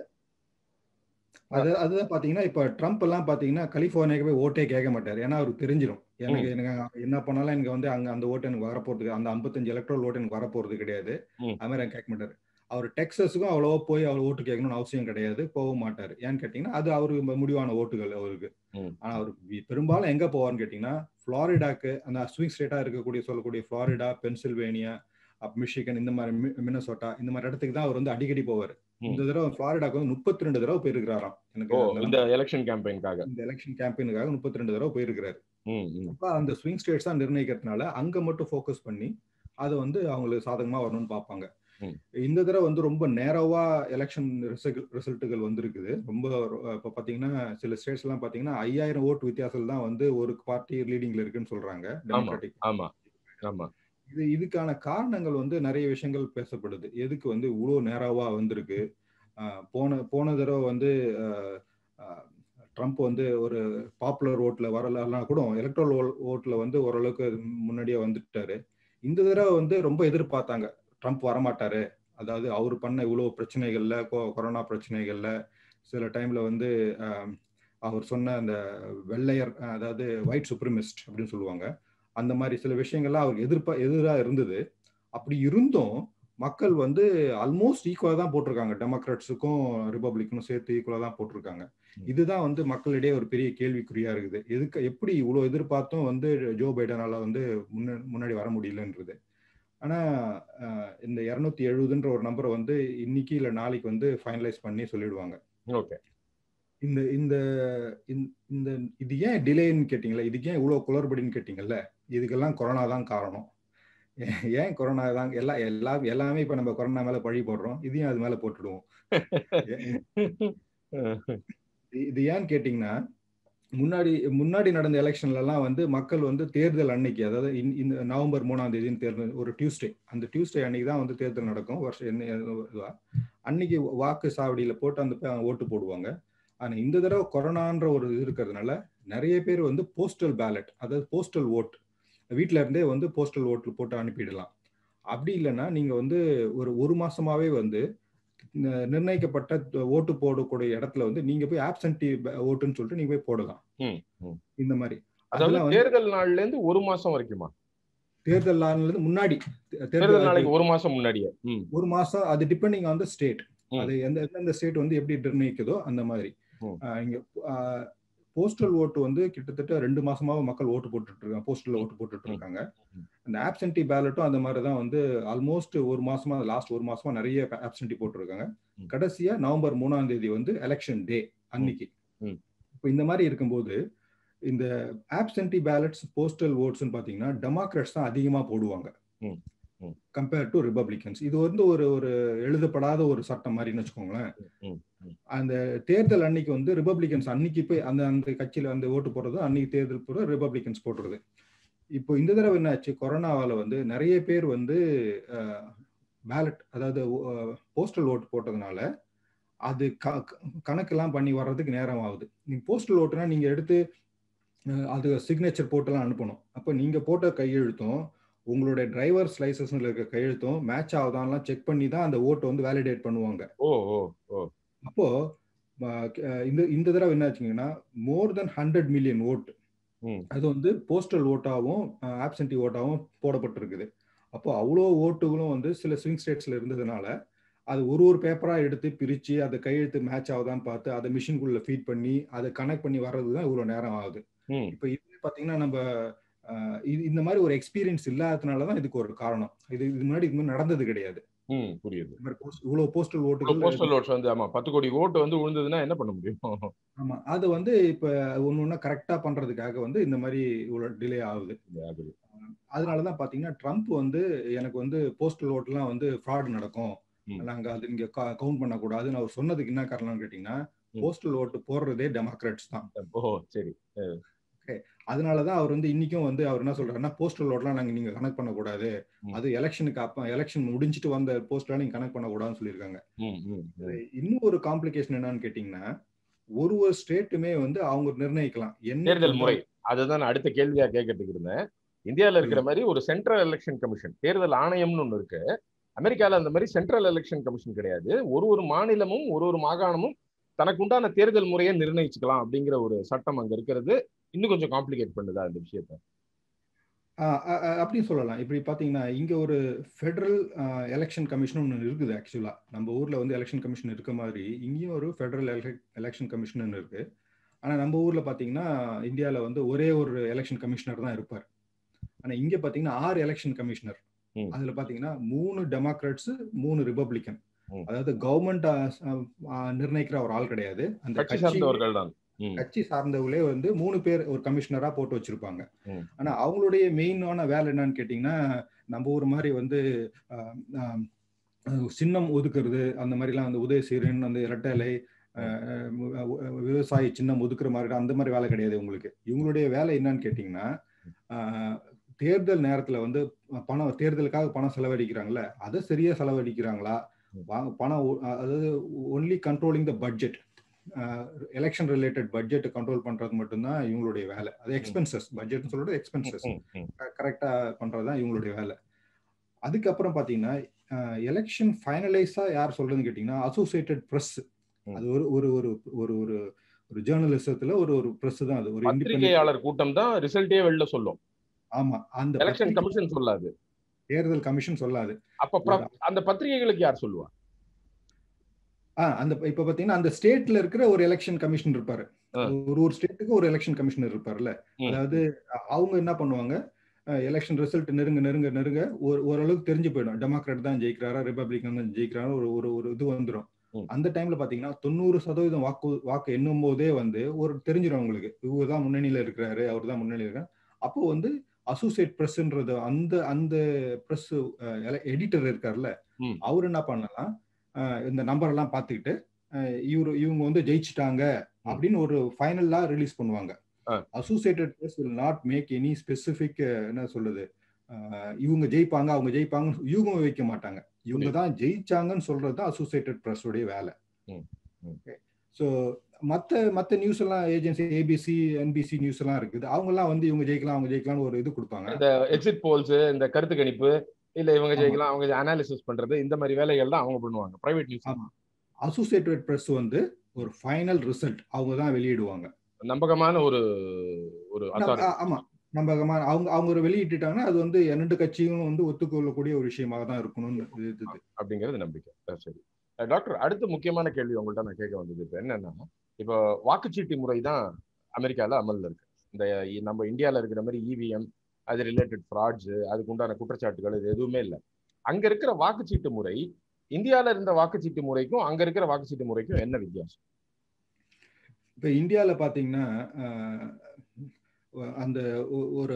அது அதுதான் பாத்தீங்கன்னா இப்ப ட்ரம்ப் எல்லாம் பாத்தீங்கன்னா கலிபோர்னியாக்கு போய் ஓட்டே கேட்க மாட்டாரு ஏன்னா அவருக்கு தெரிஞ்சிடும் எனக்கு எனக்கு என்ன பண்ணாலும் எனக்கு வந்து அங்க அந்த ஓட்டு எனக்கு வரப்போறதுக்கு அந்த ஐம்பத்தஞ்சு எலக்ட்ரல் ஓட்டு எனக்கு வரப்போறது கிடையாது அது மாதிரி கேட்க மாட்டாரு அவர் டெக்ஸஸுக்கும் அவ்வளவோ போய் அவர் ஓட்டு கேட்கணும்னு அவசியம் கிடையாது போக மாட்டாரு ஏன்னு கேட்டீங்கன்னா அது அவருக்கு முடிவான ஓட்டுகள் அவருக்கு ஆனா அவர் பெரும்பாலும் எங்க போவார்னு கேட்டீங்கன்னா புளாரிடாக்கு அந்த ஸ்விங் ஸ்டேட்டா இருக்கக்கூடிய சொல்லக்கூடிய புளாரிடா பென்சில்வேனியா மிஷிகன் இந்த மாதிரி மினசோட்டா இந்த மாதிரி இடத்துக்கு தான் அவர் வந்து அடிக்கடி போவார் இந்த தடவை புளாரிடாக்கு வந்து முப்பத்தி ரெண்டு தடவை போயிருக்கிறாராம் எனக்கு இந்த எலெக்ஷன் கேம்பெயின்காக இந்த எலெக்ஷன் கேம்பெயினுக்காக முப்பத்தி ரெண்டு தடவை போயிருக்கிறாரு அப்ப அந்த ஸ்விங் ஸ்டேட்ஸ் தான் நிர்ணயிக்கிறதுனால அங்க மட்டும் ஃபோக்கஸ் பண்ணி அதை வந்து அவங்களுக்கு சாதகமா வரணும்னு பார்ப்பாங்க இந்த தடவை வந்து ரொம்ப நேரவா எலெக்ஷன் ரிசல்ட்டுகள் வந்திருக்குது ரொம்ப இப்போ பாத்தீங்கன்னா சில ஸ்டேட்ஸ் எல்லாம் பாத்தீங்கன்னா ஐயாயிரம் ஓட்டு வித்தியாசம் தான் வந்து ஒரு பார்ட்டி லீடிங்ல இருக்குன்னு சொல்றாங்க டெமோக்ராட்டிக் ஆமா ஆமா இது இதுக்கான காரணங்கள் வந்து நிறைய விஷயங்கள் பேசப்படுது எதுக்கு வந்து இவ்வளோ நேராவா வந்திருக்கு போன போன தடவை வந்து ட்ரம்ப் வந்து ஒரு பாப்புலர் ஓட்ல வரலாம் கூட எலக்ட்ரல் ஓட்ல வந்து ஓரளவுக்கு முன்னாடியே வந்துட்டாரு இந்த தடவை வந்து ரொம்ப எதிர்பார்த்தாங்க ட்ரம்ப் வரமாட்டாரு அதாவது அவர் பண்ண இவ்வளோ பிரச்சனைகள்ல கொரோனா பிரச்சனைகள்ல சில டைம்ல வந்து அவர் சொன்ன அந்த வெள்ளையர் அதாவது ஒயிட் சுப்ரமிஸ்ட் அப்படின்னு சொல்லுவாங்க அந்த மாதிரி சில விஷயங்கள்லாம் அவருக்கு எதிர்ப்பா எதிராக இருந்தது அப்படி இருந்தும் மக்கள் வந்து ஆல்மோஸ்ட் ஈக்குவலாக தான் போட்டிருக்காங்க டெமோக்ராட்ஸுக்கும் ரிப்பப்ளிக்கும் சேர்த்து ஈக்குவலாக தான் போட்டிருக்காங்க இதுதான் வந்து மக்களிடையே ஒரு பெரிய கேள்விக்குறியா இருக்குது எதுக்கு எப்படி இவ்வளோ எதிர்பார்த்தும் வந்து ஜோ பைடனால வந்து முன்ன முன்னாடி வர முடியலன்றது ஆனா இந்த இரநூத்தி எழுபதுன்ற ஒரு நம்பரை வந்து இன்னைக்கு இல்லை நாளைக்கு வந்து ஃபைனலைஸ் பண்ணி சொல்லிடுவாங்க ஓகே இந்த இந்த இந்த இது ஏன் டிலேன்னு கேட்டீங்களா இதுக்கு ஏன் இவ்வளோ குளறுபடின்னு கேட்டீங்கல்ல இதுக்கெல்லாம் கொரோனா தான் காரணம் ஏன் கொரோனா தான் எல்லா எல்லா எல்லாமே இப்ப நம்ம கொரோனா மேல பழி போடுறோம் இதையும் அது மேல போட்டுடுவோம் இது ஏன்னு கேட்டீங்கன்னா முன்னாடி முன்னாடி நடந்த எலெக்ஷன்ல எல்லாம் வந்து மக்கள் வந்து தேர்தல் அன்னைக்கு அதாவது இந்த நவம்பர் மூணாம் தேதின்னு தேர்தல் ஒரு டியூஸ்டே அந்த டியூஸ்டே அன்னைக்கு தான் வந்து தேர்தல் நடக்கும் வருஷம் என்ன அன்னைக்கு வாக்கு சாவடியில போட்டு அந்த ஓட்டு போடுவாங்க ஆனா இந்த தடவை கொரோனான்ற ஒரு இது இருக்கிறதுனால நிறைய பேர் வந்து போஸ்டல் பேலட் அதாவது போஸ்டல் ஓட் வீட்டில இருந்தே வந்து போஸ்டல் ஓட்டு போட்டு அனுப்பிடலாம் அப்படி இல்லைன்னா நீங்க வந்து ஒரு ஒரு மாசமாவே வந்து நிர்ணயிக்கப்பட்ட ஓட்டு போடக்கூடிய இடத்துல வந்து நீங்க போய் ஆப்சன்டி ஓட்டுன்னு சொல்லிட்டு நீங்க போய் போடலாம் இந்த மாதிரி அதாவது தேர்தல் நாள்ல இருந்து ஒரு மாசம் வரைக்குமா தேர்தல் நாள்ல இருந்து முன்னாடி தேர்தல் நாளைக்கு ஒரு மாசம் முன்னாடியே ஒரு மாசம் அது டிபெண்டிங் ஆன் த ஸ்டேட் அது எந்த எந்தெந்த ஸ்டேட் வந்து எப்படி நிர்ணயிக்குதோ அந்த மாதிரி இங்க போஸ்டல் ஓட்டு வந்து கிட்டத்தட்ட ரெண்டு மாசமாவே மக்கள் ஓட்டு போட்டுட்டு இருக்காங்க போஸ்டல் ஓட்டு போட்டுட்டு இருக்காங்க அந்த ஆப்சன்டி பேலட்டும் அந்த மாதிரி தான் வந்து ஆல்மோஸ்ட் ஒரு மாசமா லாஸ்ட் ஒரு மாசமா நிறைய ஆப்சன்டி போட்டிருக்காங்க கடைசியா நவம்பர் மூணாம் தேதி வந்து எலெக்ஷன் டே அன்னைக்கு இப்போ இந்த மாதிரி இருக்கும்போது இந்த ஆப்சென்டி பேலட்ஸ் போஸ்டல் ஓட்ஸ்னு பார்த்தீங்கன்னா டெமோக்ராட்ஸ் தான் அதிகமாக போடுவாங்க ம், ம். கம்பேர் டு ரிபப்ளிகன்ஸ் இது வந்து ஒரு ஒரு எழுதப்படாத ஒரு சட்டம் மாதிரின்னு வச்சுக்கோங்களேன் ம், ம். அந்த தேர்தல் அன்னைக்கு வந்து ரிபப்ளிகன்ஸ் அன்னைக்கு போய் அந்த அந்த கட்சியில அந்த ஓட்டு போடுறது அன்னைக்கு தேர்தல் போடுறது ரிபப்ளிகன்ஸ் போடுறது இப்போ இந்த தடவை என்ன ஆச்சு கொரோனாவால வந்து நிறைய பேர் வந்து பேலட் அதாவது போஸ்டல் ஓட்டு போட்டதுனால அது க க- கணக்கெல்லாம் பண்ணி வர்றதுக்கு நேரம் ஆகுது நீங்க போஸ்டல் ஓட்டுனா நீங்க எடுத்து அஹ், அது சிக்னேச்சர் போட்டெல்லாம் அனுப்பணும் அப்போ நீங்க போட்ட கையெழுத்தும் உங்களுடைய டிரைவர்ஸ் லைசன்ஸ்ல இருக்க கையெழுத்தும் மேட்ச் ஆகுதான்லாம் செக் பண்ணி தான் அந்த ஓட்டை வந்து வேலிடேட் பண்ணுவாங்க ஓ ஓ ஓ அப்போ அஹ், இந்த இந்த தடவை என்ன ஆச்சுங்கன்னா மோர் தென் ஹண்ட்ரட் மில்லியன் ஓட்டு ம். அது வந்து போஸ்டல் ஓட்டாவும் ஆப்சென்டி ஓட்டாவும் போடப்பட்டிருக்குது அப்போ அவ்வளோ ஓட்டுகளும் வந்து சில ஸ்விங் ஸ்டேட்ஸ்ல இருந்ததுனால அது ஒரு ஒரு பேப்பரா எடுத்து பிரிச்சு அதை கையெழுத்து மேட்ச் ஆகுதான்னு பார்த்து அதை மிஷின்குள்ள ஃபீட் பண்ணி அதை கனெக்ட் பண்ணி வர்றது தான் இவ்வளோ நேரம் ஆகுது ம் இப்போ இது பார்த்தீங்கன்னா நம்ம அஹ், இது இந்த மாதிரி ஒரு எக்ஸ்பீரியன்ஸ் இல்லாததுனால தான் இதுக்கு ஒரு காரணம் இது இது முன்னாடி இது மாதிரி நடந்தது கிடையாது ம் புரியுது இந்த மாதிரி post- இவ்வளோ போஸ்டல் ஓட்டுகள் போஸ்டல் ஓட்ஸ் வந்து ஆமா பத்து கோடி ஓட்டு வந்து விழுந்ததுன்னா என்ன பண்ண முடியும் ஆமா அது வந்து இப்ப ஒண்ணு ஒண்ணா கரெக்டா பண்றதுக்காக வந்து இந்த மாதிரி இவ்வளவு டிலே ஆகுது அது அதனாலதான் பாத்தீங்கன்னா ட்ரம்ப் வந்து எனக்கு வந்து போஸ்டல் ஓட்டுலாம் வந்து ஃப்ராட் நடக்கும் ம். நாங்க அது இங்க கவுண்ட் பண்ணக்கூடாதுன்னு அவர் சொன்னதுக்கு என்ன காரணம்னு கேட்டீங்கன்னா ம். போஸ்டல் ஓட்டு போடுறதே டெமோக்ராட்ஸ் தான் ஓ சரி அதனாலதான் அவர் வந்து இன்னைக்கும் வந்து அவர் என்ன சொல்றாருன்னா போஸ்டல் ஓட்லாம் நாங்க நீங்க கனெக்ட் பண்ணக்கூடாது ம். அது எலெக்ஷனுக்கு அப்ப எலெக்ஷன் முடிஞ்சிட்டு வந்த போஸ்ட்லாம் நீங்க கனெக்ட் பண்ணக்கூடாதுன்னு சொல்லியிருக்காங்க ம் ம் ம். இன்னும் ஒரு காம்ப்ளிகேஷன் என்னன்னு கேட்டீங்கன்னா ஒரு ஒரு ஸ்டேட்டுமே வந்து அவங்க நிர்ணயிக்கலாம் என்ன தேர்தல் முறை அதுதான் நான் அடுத்த கேள்வியா கேட்கறதுக்கு இருந்தேன் இந்தியால இருக்கிற மாதிரி ஒரு சென்ட்ரல் எலெக்ஷன் கமிஷன் தேர்தல் ஆணையம்னு ஒண்ணு இருக்கு அமெரிக்கால அந்த மாதிரி சென்ட்ரல் எலெக்ஷன் கமிஷன் கிடையாது ஒரு ஒரு மாநிலமும் ஒரு ஒரு மாகாணமும் தனக்கு உண்டான தேர்தல் முறையை நிர்ணயிச்சுக்கலாம் அப்படிங்கிற ஒரு சட்டம் அங்க இருக்கிறது இன்னும் கொஞ்சம் காம்ப்ளிகேட் பண்ணுதா இந்த விஷயத்த ஆ, அ- அ- அப்படின்னு சொல்லலாம் இப்படி பார்த்தீங்கன்னா இங்கே ஒரு ஃபெடரல் எலெக்ஷன் கமிஷன் ஒன்று இருக்குது ஆக்சுவலாக நம்ம ஊரில் வந்து எலெக்ஷன் கமிஷன் இருக்க மாதிரி இங்கேயும் ஒரு ஃபெடரல் எலெக்ஷன் கமிஷன் இருக்கு ஆனால் நம்ம ஊரில் பார்த்தீங்கன்னா இந்தியாவில் வந்து ஒரே ஒரு எலெக்ஷன் கமிஷனர் தான் இருப்பார் ஆனால் இங்கே பார்த்தீங்கன்னா ஆறு எலெக்ஷன் கமிஷனர் ம். அதில் பார்த்தீங்கன்னா மூணு டெமோக்ராட்ஸ் மூணு ரிபப்ளிகன் ம். அதாவது கவர்மெண்ட் நிர்ணயிக்கிற ஒரு ஆள் கிடையாது அந்த கட்சி கட்சி சார்ந்தவர்கள் தான் ம் கட்சி சார்ந்தவங்களே வந்து மூணு பேர் ஒரு கமிஷனரா போட்டு வச்சிருப்பாங்க ம். ஆனா அவங்களுடைய மெயினான வேலை என்னன்னு கேட்டீங்கன்னா நம்ம ஊர் மாதிரி வந்து ஆஹ், ஆஹ், ஆஹ், சின்னம் ஒதுக்குறது அந்த மாதிரிலாம் அந்த உதயசீரன் அந்த இரட்டலை ஆஹ், ஆஹ், விவசாய சின்னம் ஒதுக்குற மாதிரி அந்த மாதிரி வேலை கிடையாது உங்களுக்கு இவங்களுடைய வேலை என்னன்னு கேட்டீங்கன்னா ஆஹ், தேர்தல் நேரத்துல வந்து பணம் தேர்தலுக்காக பணம் செலவழிக்கிறாங்கல்ல அதை சரியா செலவழிக்கிறாங்களா வாங்க பணம் ஒ- அதாவது only controlling the budget election related budget control பண்றது மட்டும்தான் இவங்களுடைய வேலை அது எக்ஸ்பென்சஸ் பட்ஜெட் சொல்றது எக்ஸ்பென்சஸ் ம், ம். கரெக்டா பண்றது தான் இவங்களுடைய வேலை அதுக்கப்புறம் பாத்தீங்கன்னா எலெக்ஷன் ஃபைனலைஸா யார் சொல்றதுன்னு கேட்டீங்கன்னா அசோசியேட்டட் பிரஸ் ம். அது ஒரு ஒரு ஒரு ஒரு ஒரு ஒரு ஜேர்னலிசத்துல ஒரு ஒரு பிரஸ் தான் அது ஒரு independent- பத்திரிகையாளர் கூட்டம் தான் ரிசல்ட்டே வெளில சொல்லும் ஆமா அந்த எலெக்ஷன் பத்திரிகை- கமிஷன் சொல்லாது தேர்தல் கமிஷன் சொல்லாது அப்ப பிர- அந்த பத்திரிகைகளுக்கு யார் சொல்லுவா ஆ அந்த இப்ப பாத்தீங்கன்னா அந்த ஸ்டேட்ல இருக்கிற ஒரு எலெக்ஷன் கமிஷன் இருப்பாரு ஆ. ஒரு ஒரு ஸ்டேட்டுக்கு ஒரு எலெக்ஷன் கமிஷனர் இருப்பார்ல ம். அதாவது அ- அவங்க என்ன பண்ணுவாங்க எலெக்ஷன் ரிசல்ட் நெருங்க நெருங்க நெருங்க ஒரு ஓரளவுக்கு தெரிஞ்சு போயிடும் டெமோக்ராட் தான் ஜெயிக்கிறாரா ரிபப்ளிகன் தான் ஜெயிக்கிறாரா ஒரு ஒரு ஒரு இது வந்துடும் ம். அந்த டைம்ல பாத்தீங்கன்னா தொண்ணூறு சதவீதம் வாக்கு வாக்கு எண்ணும் போதே வந்து ஒரு தெரிஞ்சிடும் அவங்களுக்கு இவர் தான் முன்னணியில இருக்கிறாரு அவர் தான் முன்னணியில இருக்காரு அப்போ வந்து அசோசியேட் பிரஸ்ன்றது அந்த அந்த பிரஸ் எடிட்டர் இருக்கார்ல ம். அவர் அவர் என்ன பண்ணலாம் அஹ் இந்த நம்பர் எல்லாம் பார்த்துக்கிட்டு அஹ் இவரு இவங்க வந்து ஜெயிச்சிட்டாங்க அப்படின்னு ஒரு ஃபைனலா ரிலீஸ் பண்ணுவாங்க ஆ. Associated Press will not make any specific என்ன சொல்லுது அஹ் இவங்க ஜெயிப்பாங்க அவங்க ஜெயிப்பாங்க இவங்க வைக்க மாட்டாங்க இவங்க தான் ஜெயிச்சாங்கன்னு சொல்றது தான் அசோசியேட்டட் பிரஸ் உடைய வேலை ம். ம். ஸோ மற்ற மற்ற நியூஸ் எல்லாம் ஏஜென்சி ஏபிசி என்பிசி நியூஸ் எல்லாம் இருக்குது அவங்க எல்லாம் வந்து இவங்க ஜெயிக்கலாம் அவங்க ஜெயிக்கலாம்னு ஒரு இது கொடுப்பாங்க இந்த எக்ஸிட் போல்ஸ் இந்த கருத்து கணிப்பு இல்ல இவங்க ஜெயிக்கலாம் அவங்க அனாலிசிஸ் பண்றது இந்த மாதிரி வேலைகள் தான் அவங்க பண்ணுவாங்க பிரைவேட் நியூஸ் ஆமா அசோசியேட்டட் பிரஸ் வந்து ஒரு ஃபைனல் ரிசல்ட் அவங்க தான் வெளியிடுவாங்க நம்பகமான ஒரு ஒரு நம்ம- authority. ஆ- ஆமா நம்பகமா அவங்க அவங்க ஒரு வெளியிட்டுட்டாங்கன்னா அது வந்து இரண்டு கட்சியும் வந்து ஒத்துக்கொள்ளக்கூடிய ஒரு விஷயமாக தான் இருக்கணும்னு இது இது. அப்படிங்கிறது நம்பிக்கை அஹ் சரி அஹ் டாக்டர் அடுத்த முக்கியமான கேள்வி உங்கள்ட்ட நான் கேட்க வந்தது இப்போ என்னன்னா இப்போ வாக்குச்சீட்டு முறை தான் அமெரிக்கால அமல்ல இருக்கு இந்த இ- நம்ம இந்தியால இருக்கிற மாதிரி இவிஎம் அது ரிலேட்டட் ஃப்ராட்ஸ் அதுக்கு உண்டான குற்றச்சாட்டுகள் இது எதுவுமே இல்லை அங்க இருக்கிற வாக்குச்சீட்டு முறை இந்தியால இருந்த வாக்குச்சீட்டு முறைக்கும் அங்க இருக்கிற வாக்குச்சீட்டு முறைக்கும் என்ன வித்தியாசம் இப்ப இந்தியால பாத்தீங்கன்னா ஆஹ், அந்த ஒரு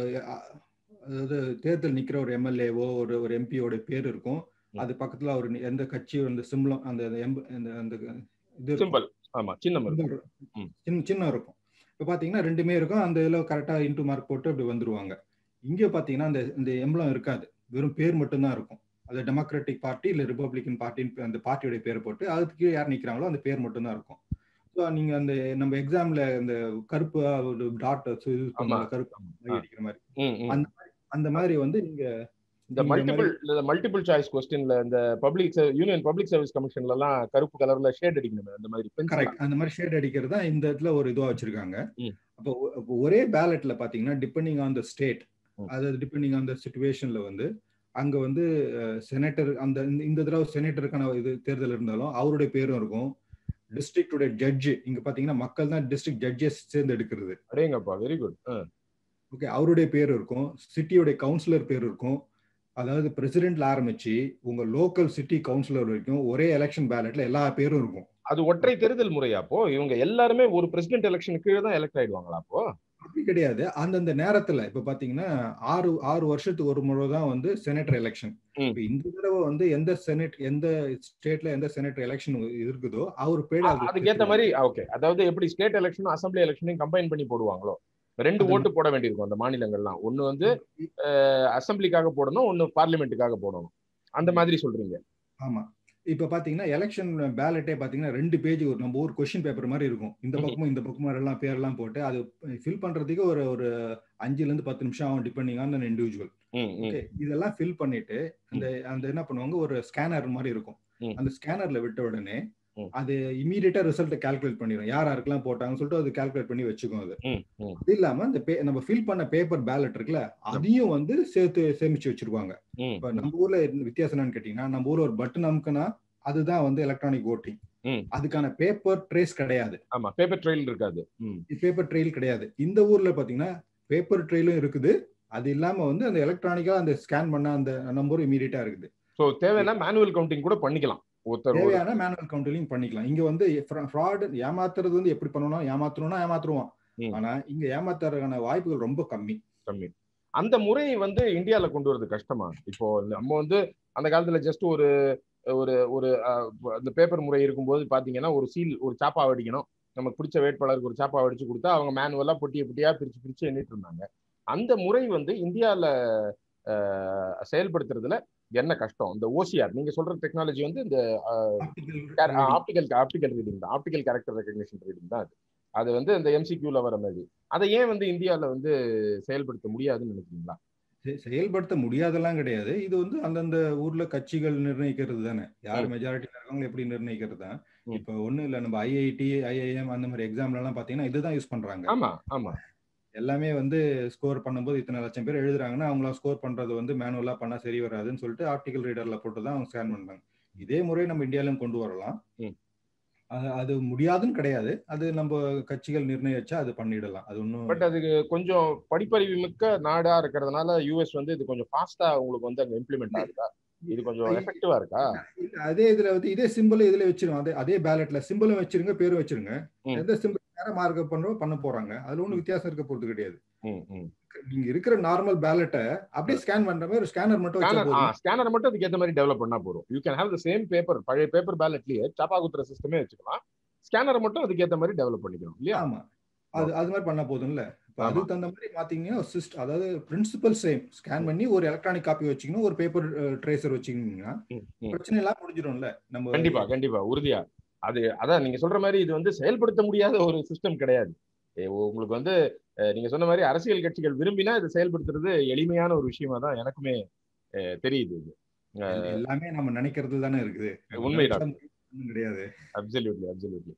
அதாவது தேர்தல் நிக்கிற ஒரு எம்எல்ஏவோ ஒரு ஒரு எம்பியோட பேர் இருக்கும் அது பக்கத்துல ஒரு எந்த கட்சி அந்த சிம்லம் அந்த அந்த இது சிம்பிள் ஆமா சின்னம் சின்ன சின்னம் இருக்கும் இப்போ பார்த்தீங்கன்னா ரெண்டுமே இருக்கும் அந்த இதில் கரெக்டாக இன்டூ மார்க் போட்டு அப்படி வந்துருவாங்க இங்கே பார்த்தீங்கன்னா அந்த இந்த எம்பளம் இருக்காது வெறும் பேர் மட்டும்தான் இருக்கும் அது டெமோக்ராட்டிக் பார்ட்டி இல்லை ரிப்பப்ளிகன் பார்ட்டின்னு அந்த பார்ட்டியோட பேர் போட்டு அதுக்கு யார் நிற்கிறாங்களோ அந்த பேர் மட்டும்தான் இருக்கும் ஸோ நீங்க அந்த நம்ம எக்ஸாம்ல அந்த கருப்பு ஒரு டாட் இது கருப்பு அடிக்கிற மாதிரி அந்த அந்த மாதிரி வந்து நீங்க இந்த மல்டிபிள் மல்டிபிள் சாய்ஸ் கொஸ்டின்ல இந்த பப்ளிக் யூனியன் பப்ளிக் சர்வீஸ் கமிஷன்ல எல்லாம் கருப்பு கலர்ல ஷேட் அடிக்கணும் அந்த மாதிரி கரெக்ட் அந்த மாதிரி ஷேட் அடிக்கிறது தான் இந்த இடத்துல ஒரு இதுவா வச்சிருக்காங்க அப்போ ஒரே பேலட்ல பாத்தீங்கன்னா டிபெண்டிங் ஆன் த ஸ்டேட் அதாவது டிபெண்டிங் ஆன் த சுச்சுவேஷன்ல வந்து அங்க வந்து செனட்டர் அந்த இந்த தடவை செனட்டருக்கான இது தேர்தல் இருந்தாலும் அவருடைய பேரும் இருக்கும் டிஸ்ட்ரிக்டோட ஜட்ஜு இங்க பாத்தீங்கன்னா மக்கள் தான் டிஸ்ட்ரிக்ட் ஜட்ஜஸ் சேர்ந்து எடுக்கிறது அடேங்கப்பா வெரி குட் ஓகே அவருடைய பேர் இருக்கும் சிட்டியோட கவுன்சிலர் பேர் இருக்கும் அதாவது பிரசிடென்ட்ல ஆரம்பிச்சு உங்க லோக்கல் சிட்டி கவுன்சிலர் வரைக்கும் ஒரே எலெக்ஷன் பேலட்ல எல்லா பேரும் இருக்கும் அது ஒற்றை தேர்தல் முறையா அப்போ இவங்க எல்லாருமே ஒரு பிரசிடென்ட் எலெக்ஷன் கீழே தான் எலெக்ட் ஆயிடுவாங்களா அப்போ அப்படி கிடையாது அந்தந்த நேரத்துல இப்ப பாத்தீங்கன்னா ஆறு ஆறு வருஷத்துக்கு ஒரு முறை தான் வந்து செனட்டர் எலெக்ஷன் இப்ப இந்த தடவை வந்து எந்த செனட் எந்த ஸ்டேட்ல எந்த செனட்டர் எலெக்ஷன் இருக்குதோ அவர் பேர் அதுக்கேத்த மாதிரி ஓகே அதாவது எப்படி ஸ்டேட் எலெக்ஷனும் அசம்பிளி எலெக்ஷனையும் கம்பைன் பண்ணி போடுவாங்களோ ரெண்டு ஓட்டு போட வேண்டியிருக்கும் அந்த மாநிலங்கள்லாம் ஒன்னு வந்து அசம்பிளிக்காக போடணும் ஒன்னு பார்லிமெண்ட்டுக்காக போடணும் அந்த மாதிரி சொல்றீங்க ஆமா இப்ப பாத்தீங்கன்னா எலெக்ஷன் பேலட்டே பாத்தீங்கன்னா ரெண்டு பேஜ் ஒரு நம்ம ஒரு கொஸ்டின் பேப்பர் மாதிரி இருக்கும் இந்த பக்கமும் இந்த பக்கமும் எல்லாம் பேர்லாம் போட்டு அது ஃபில் பண்றதுக்கு ஒரு ஒரு அஞ்சுல இருந்து பத்து நிமிஷம் ஆகும் டிபெண்டிங் ஆன் இண்டிவிஜுவல் ஓகே இதெல்லாம் ஃபில் பண்ணிட்டு அந்த அந்த என்ன பண்ணுவாங்க ஒரு ஸ்கேனர் மாதிரி இருக்கும் அந்த ஸ்கேனர்ல விட்ட உடனே அது இமீடியட்டா ரிசல்ட் கால்குலேட் பண்ணிடும் யார் யாருக்கெல்லாம் போட்டாங்கன்னு சொல்லிட்டு அது கால்குலேட் பண்ணி வச்சுக்கோம் அது அது இல்லாம இந்த நம்ம ஃபில் பண்ண பேப்பர் பேலட் இருக்குல்ல அதையும் வந்து சேர்த்து சேமிச்சு வச்சிருவாங்க இப்ப நம்ம ஊர்ல வித்தியாசம் என்னன்னு கேட்டீங்கன்னா நம்ம ஊர்ல ஒரு பட்டன் அமுக்குனா அதுதான் வந்து எலக்ட்ரானிக் ஓட்டிங் அதுக்கான பேப்பர் ட்ரேஸ் கிடையாது ஆமா பேப்பர் ட்ரெயில் இருக்காது பேப்பர் ட்ரெயில் கிடையாது இந்த ஊர்ல பாத்தீங்கன்னா பேப்பர் ட்ரெயிலும் இருக்குது அது இல்லாம வந்து அந்த எலக்ட்ரானிக்கா அந்த ஸ்கேன் பண்ண அந்த நம்பரும் இமீடியட்டா இருக்குது ஸோ தேவையான மேனுவல் கவுண்டிங் கூட பண்ணிக்கலாம் தேவையான மேனுவல் கவுண்டிங் பண்ணிக்கலாம் இங்க வந்து ஃப்ராட் ஏமாத்துறது வந்து எப்படி பண்ணணும் ஏமாத்தணும்னா ஏமாத்துருவான் ஆனா இங்க ஏமாத்துறதுக்கான வாய்ப்புகள் ரொம்ப கம்மி கம்மி அந்த முறை வந்து இந்தியால கொண்டு வரது கஷ்டமா இப்போ நம்ம வந்து அந்த காலத்துல ஜஸ்ட் ஒரு ஒரு ஒரு அந்த பேப்பர் முறை இருக்கும்போது பாத்தீங்கன்னா ஒரு சீல் ஒரு சாப்பா அடிக்கணும் நமக்கு பிடிச்ச வேட்பாளருக்கு ஒரு சாப்பா அடிச்சு கொடுத்தா அவங்க மேனுவலா பொட்டிய பொட்டியா பிரிச்சு பிரிச்சு எண்ணிட்டு இருந்தாங்க அந்த முறை வந்து இந்தியால செயல்படுத்துறதுல என்ன கஷ்டம் இந்த ஓசிஆர் நீங்க சொல்ற டெக்னாலஜி வந்து இந்த ஆப்டிகல் ஆப்டிகல் ரீடிங் தான் ஆப்டிகல் கேரக்டர் ரெகக்னிஷன் ரீடிங் தான் அது அது வந்து இந்த எம்சிக்யூல வர மாதிரி அதை ஏன் வந்து இந்தியாவில் வந்து செயல்படுத்த முடியாதுன்னு நினைக்கிறீங்களா செயல்படுத்த முடியாதெல்லாம் கிடையாது இது வந்து அந்தந்த ஊர்ல கட்சிகள் நிர்ணயிக்கிறது தானே யார் மெஜாரிட்டி இருக்கவங்க எப்படி நிர்ணயிக்கிறது தான் இப்ப ஒண்ணு இல்ல நம்ம ஐஐடி ஐஐஎம் அந்த மாதிரி எக்ஸாம்ல எல்லாம் பாத்தீங்கன்னா இதுதான் யூஸ் பண்றாங்க ஆமா ஆமா எல்லாமே வந்து ஸ்கோர் பண்ணும்போது இத்தனை லட்சம் பேர் எழுதுறாங்கன்னா அவங்கள ஸ்கோர் பண்றது வந்து மேனுவலா பண்ணா சரி வராதுன்னு சொல்லிட்டு ஆப்டிகல் ரீடர்ல போட்டு தான் அவங்க ஸ்கேன் பண்றாங்க இதே முறை நம்ம இந்தியாவிலும் கொண்டு வரலாம் அது முடியாதுன்னு கிடையாது அது நம்ம கட்சிகள் நிர்ணயிச்சா அது பண்ணிடலாம் அது ஒன்றும் பட் அதுக்கு கொஞ்சம் படிப்பறிவு மிக்க நாடா இருக்கிறதுனால யூஎஸ் வந்து இது கொஞ்சம் ஃபாஸ்டா உங்களுக்கு வந்து அங்க இம்ப்ளிமெண்ட் ஆகுதா இது கொஞ்சம் எஃபெக்டிவா இருக்கா அதே இதுல வந்து இதே சிம்பிள் இதுல வச்சிருங்க அதே அதே பேலட்ல சிம்பிளும் வச்சிருங்க பேரும் வச்சிருங்க எந்த சிம்பிள் வேற மார்க் பண்றோம் பண்ண போறாங்க அதுல ஒன்றும் வித்தியாசம் இருக்க போறது கிடையாது நீங்க இருக்கிற நார்மல் பேலட்டை அப்படியே ஸ்கேன் பண்ற மாதிரி ஒரு ஸ்கேனர் மட்டும் ஸ்கேனர் மட்டும் அதுக்கு ஏற்ற மாதிரி டெவலப் பண்ணா போதும் you can have the same paper பழைய பேப்பர் பேலட்லயே சாப்பா குத்துற சிஸ்டமே வச்சுக்கலாம் ஸ்கேனரை மட்டும் அதுக்கு ஏற்ற மாதிரி டெவலப் பண்ணிக்கணும் இல்லையா ஆமா அது அது மாதிரி பண்ணா போதும்ல இப்போ அதுக்கு தகுந்த மாதிரி பாத்தீங்கன்னா சிஸ்ட் அதாவது பிரின்சிபல் சேம் ஸ்கேன் பண்ணி ஒரு எலக்ட்ரானிக் காப்பி வச்சுக்கணும் ஒரு பேப்பர் ட்ரேசர் வச்சுக்கிங்கன்னா பிரச்சனை எல்லாம் முடிஞ்சிடும்ல நம்ம கண்டிப்பா கண்டிப்பா உறுதியா அது அதான் நீங்க சொல்ற மாதிரி இது வந்து செயல்படுத்த முடியாத ஒரு சிஸ்டம் கிடையாது உங்களுக்கு வந்து நீங்க சொன்ன மாதிரி அரசியல் கட்சிகள் விரும்பினா இதை செயல்படுத்துறது எளிமையான ஒரு விஷயமா தான் எனக்குமே தெரியுது இது எல்லாமே நம்ம நினைக்கிறது தானே இருக்குது உண்மைதான் கிடையாது absolutely absolutely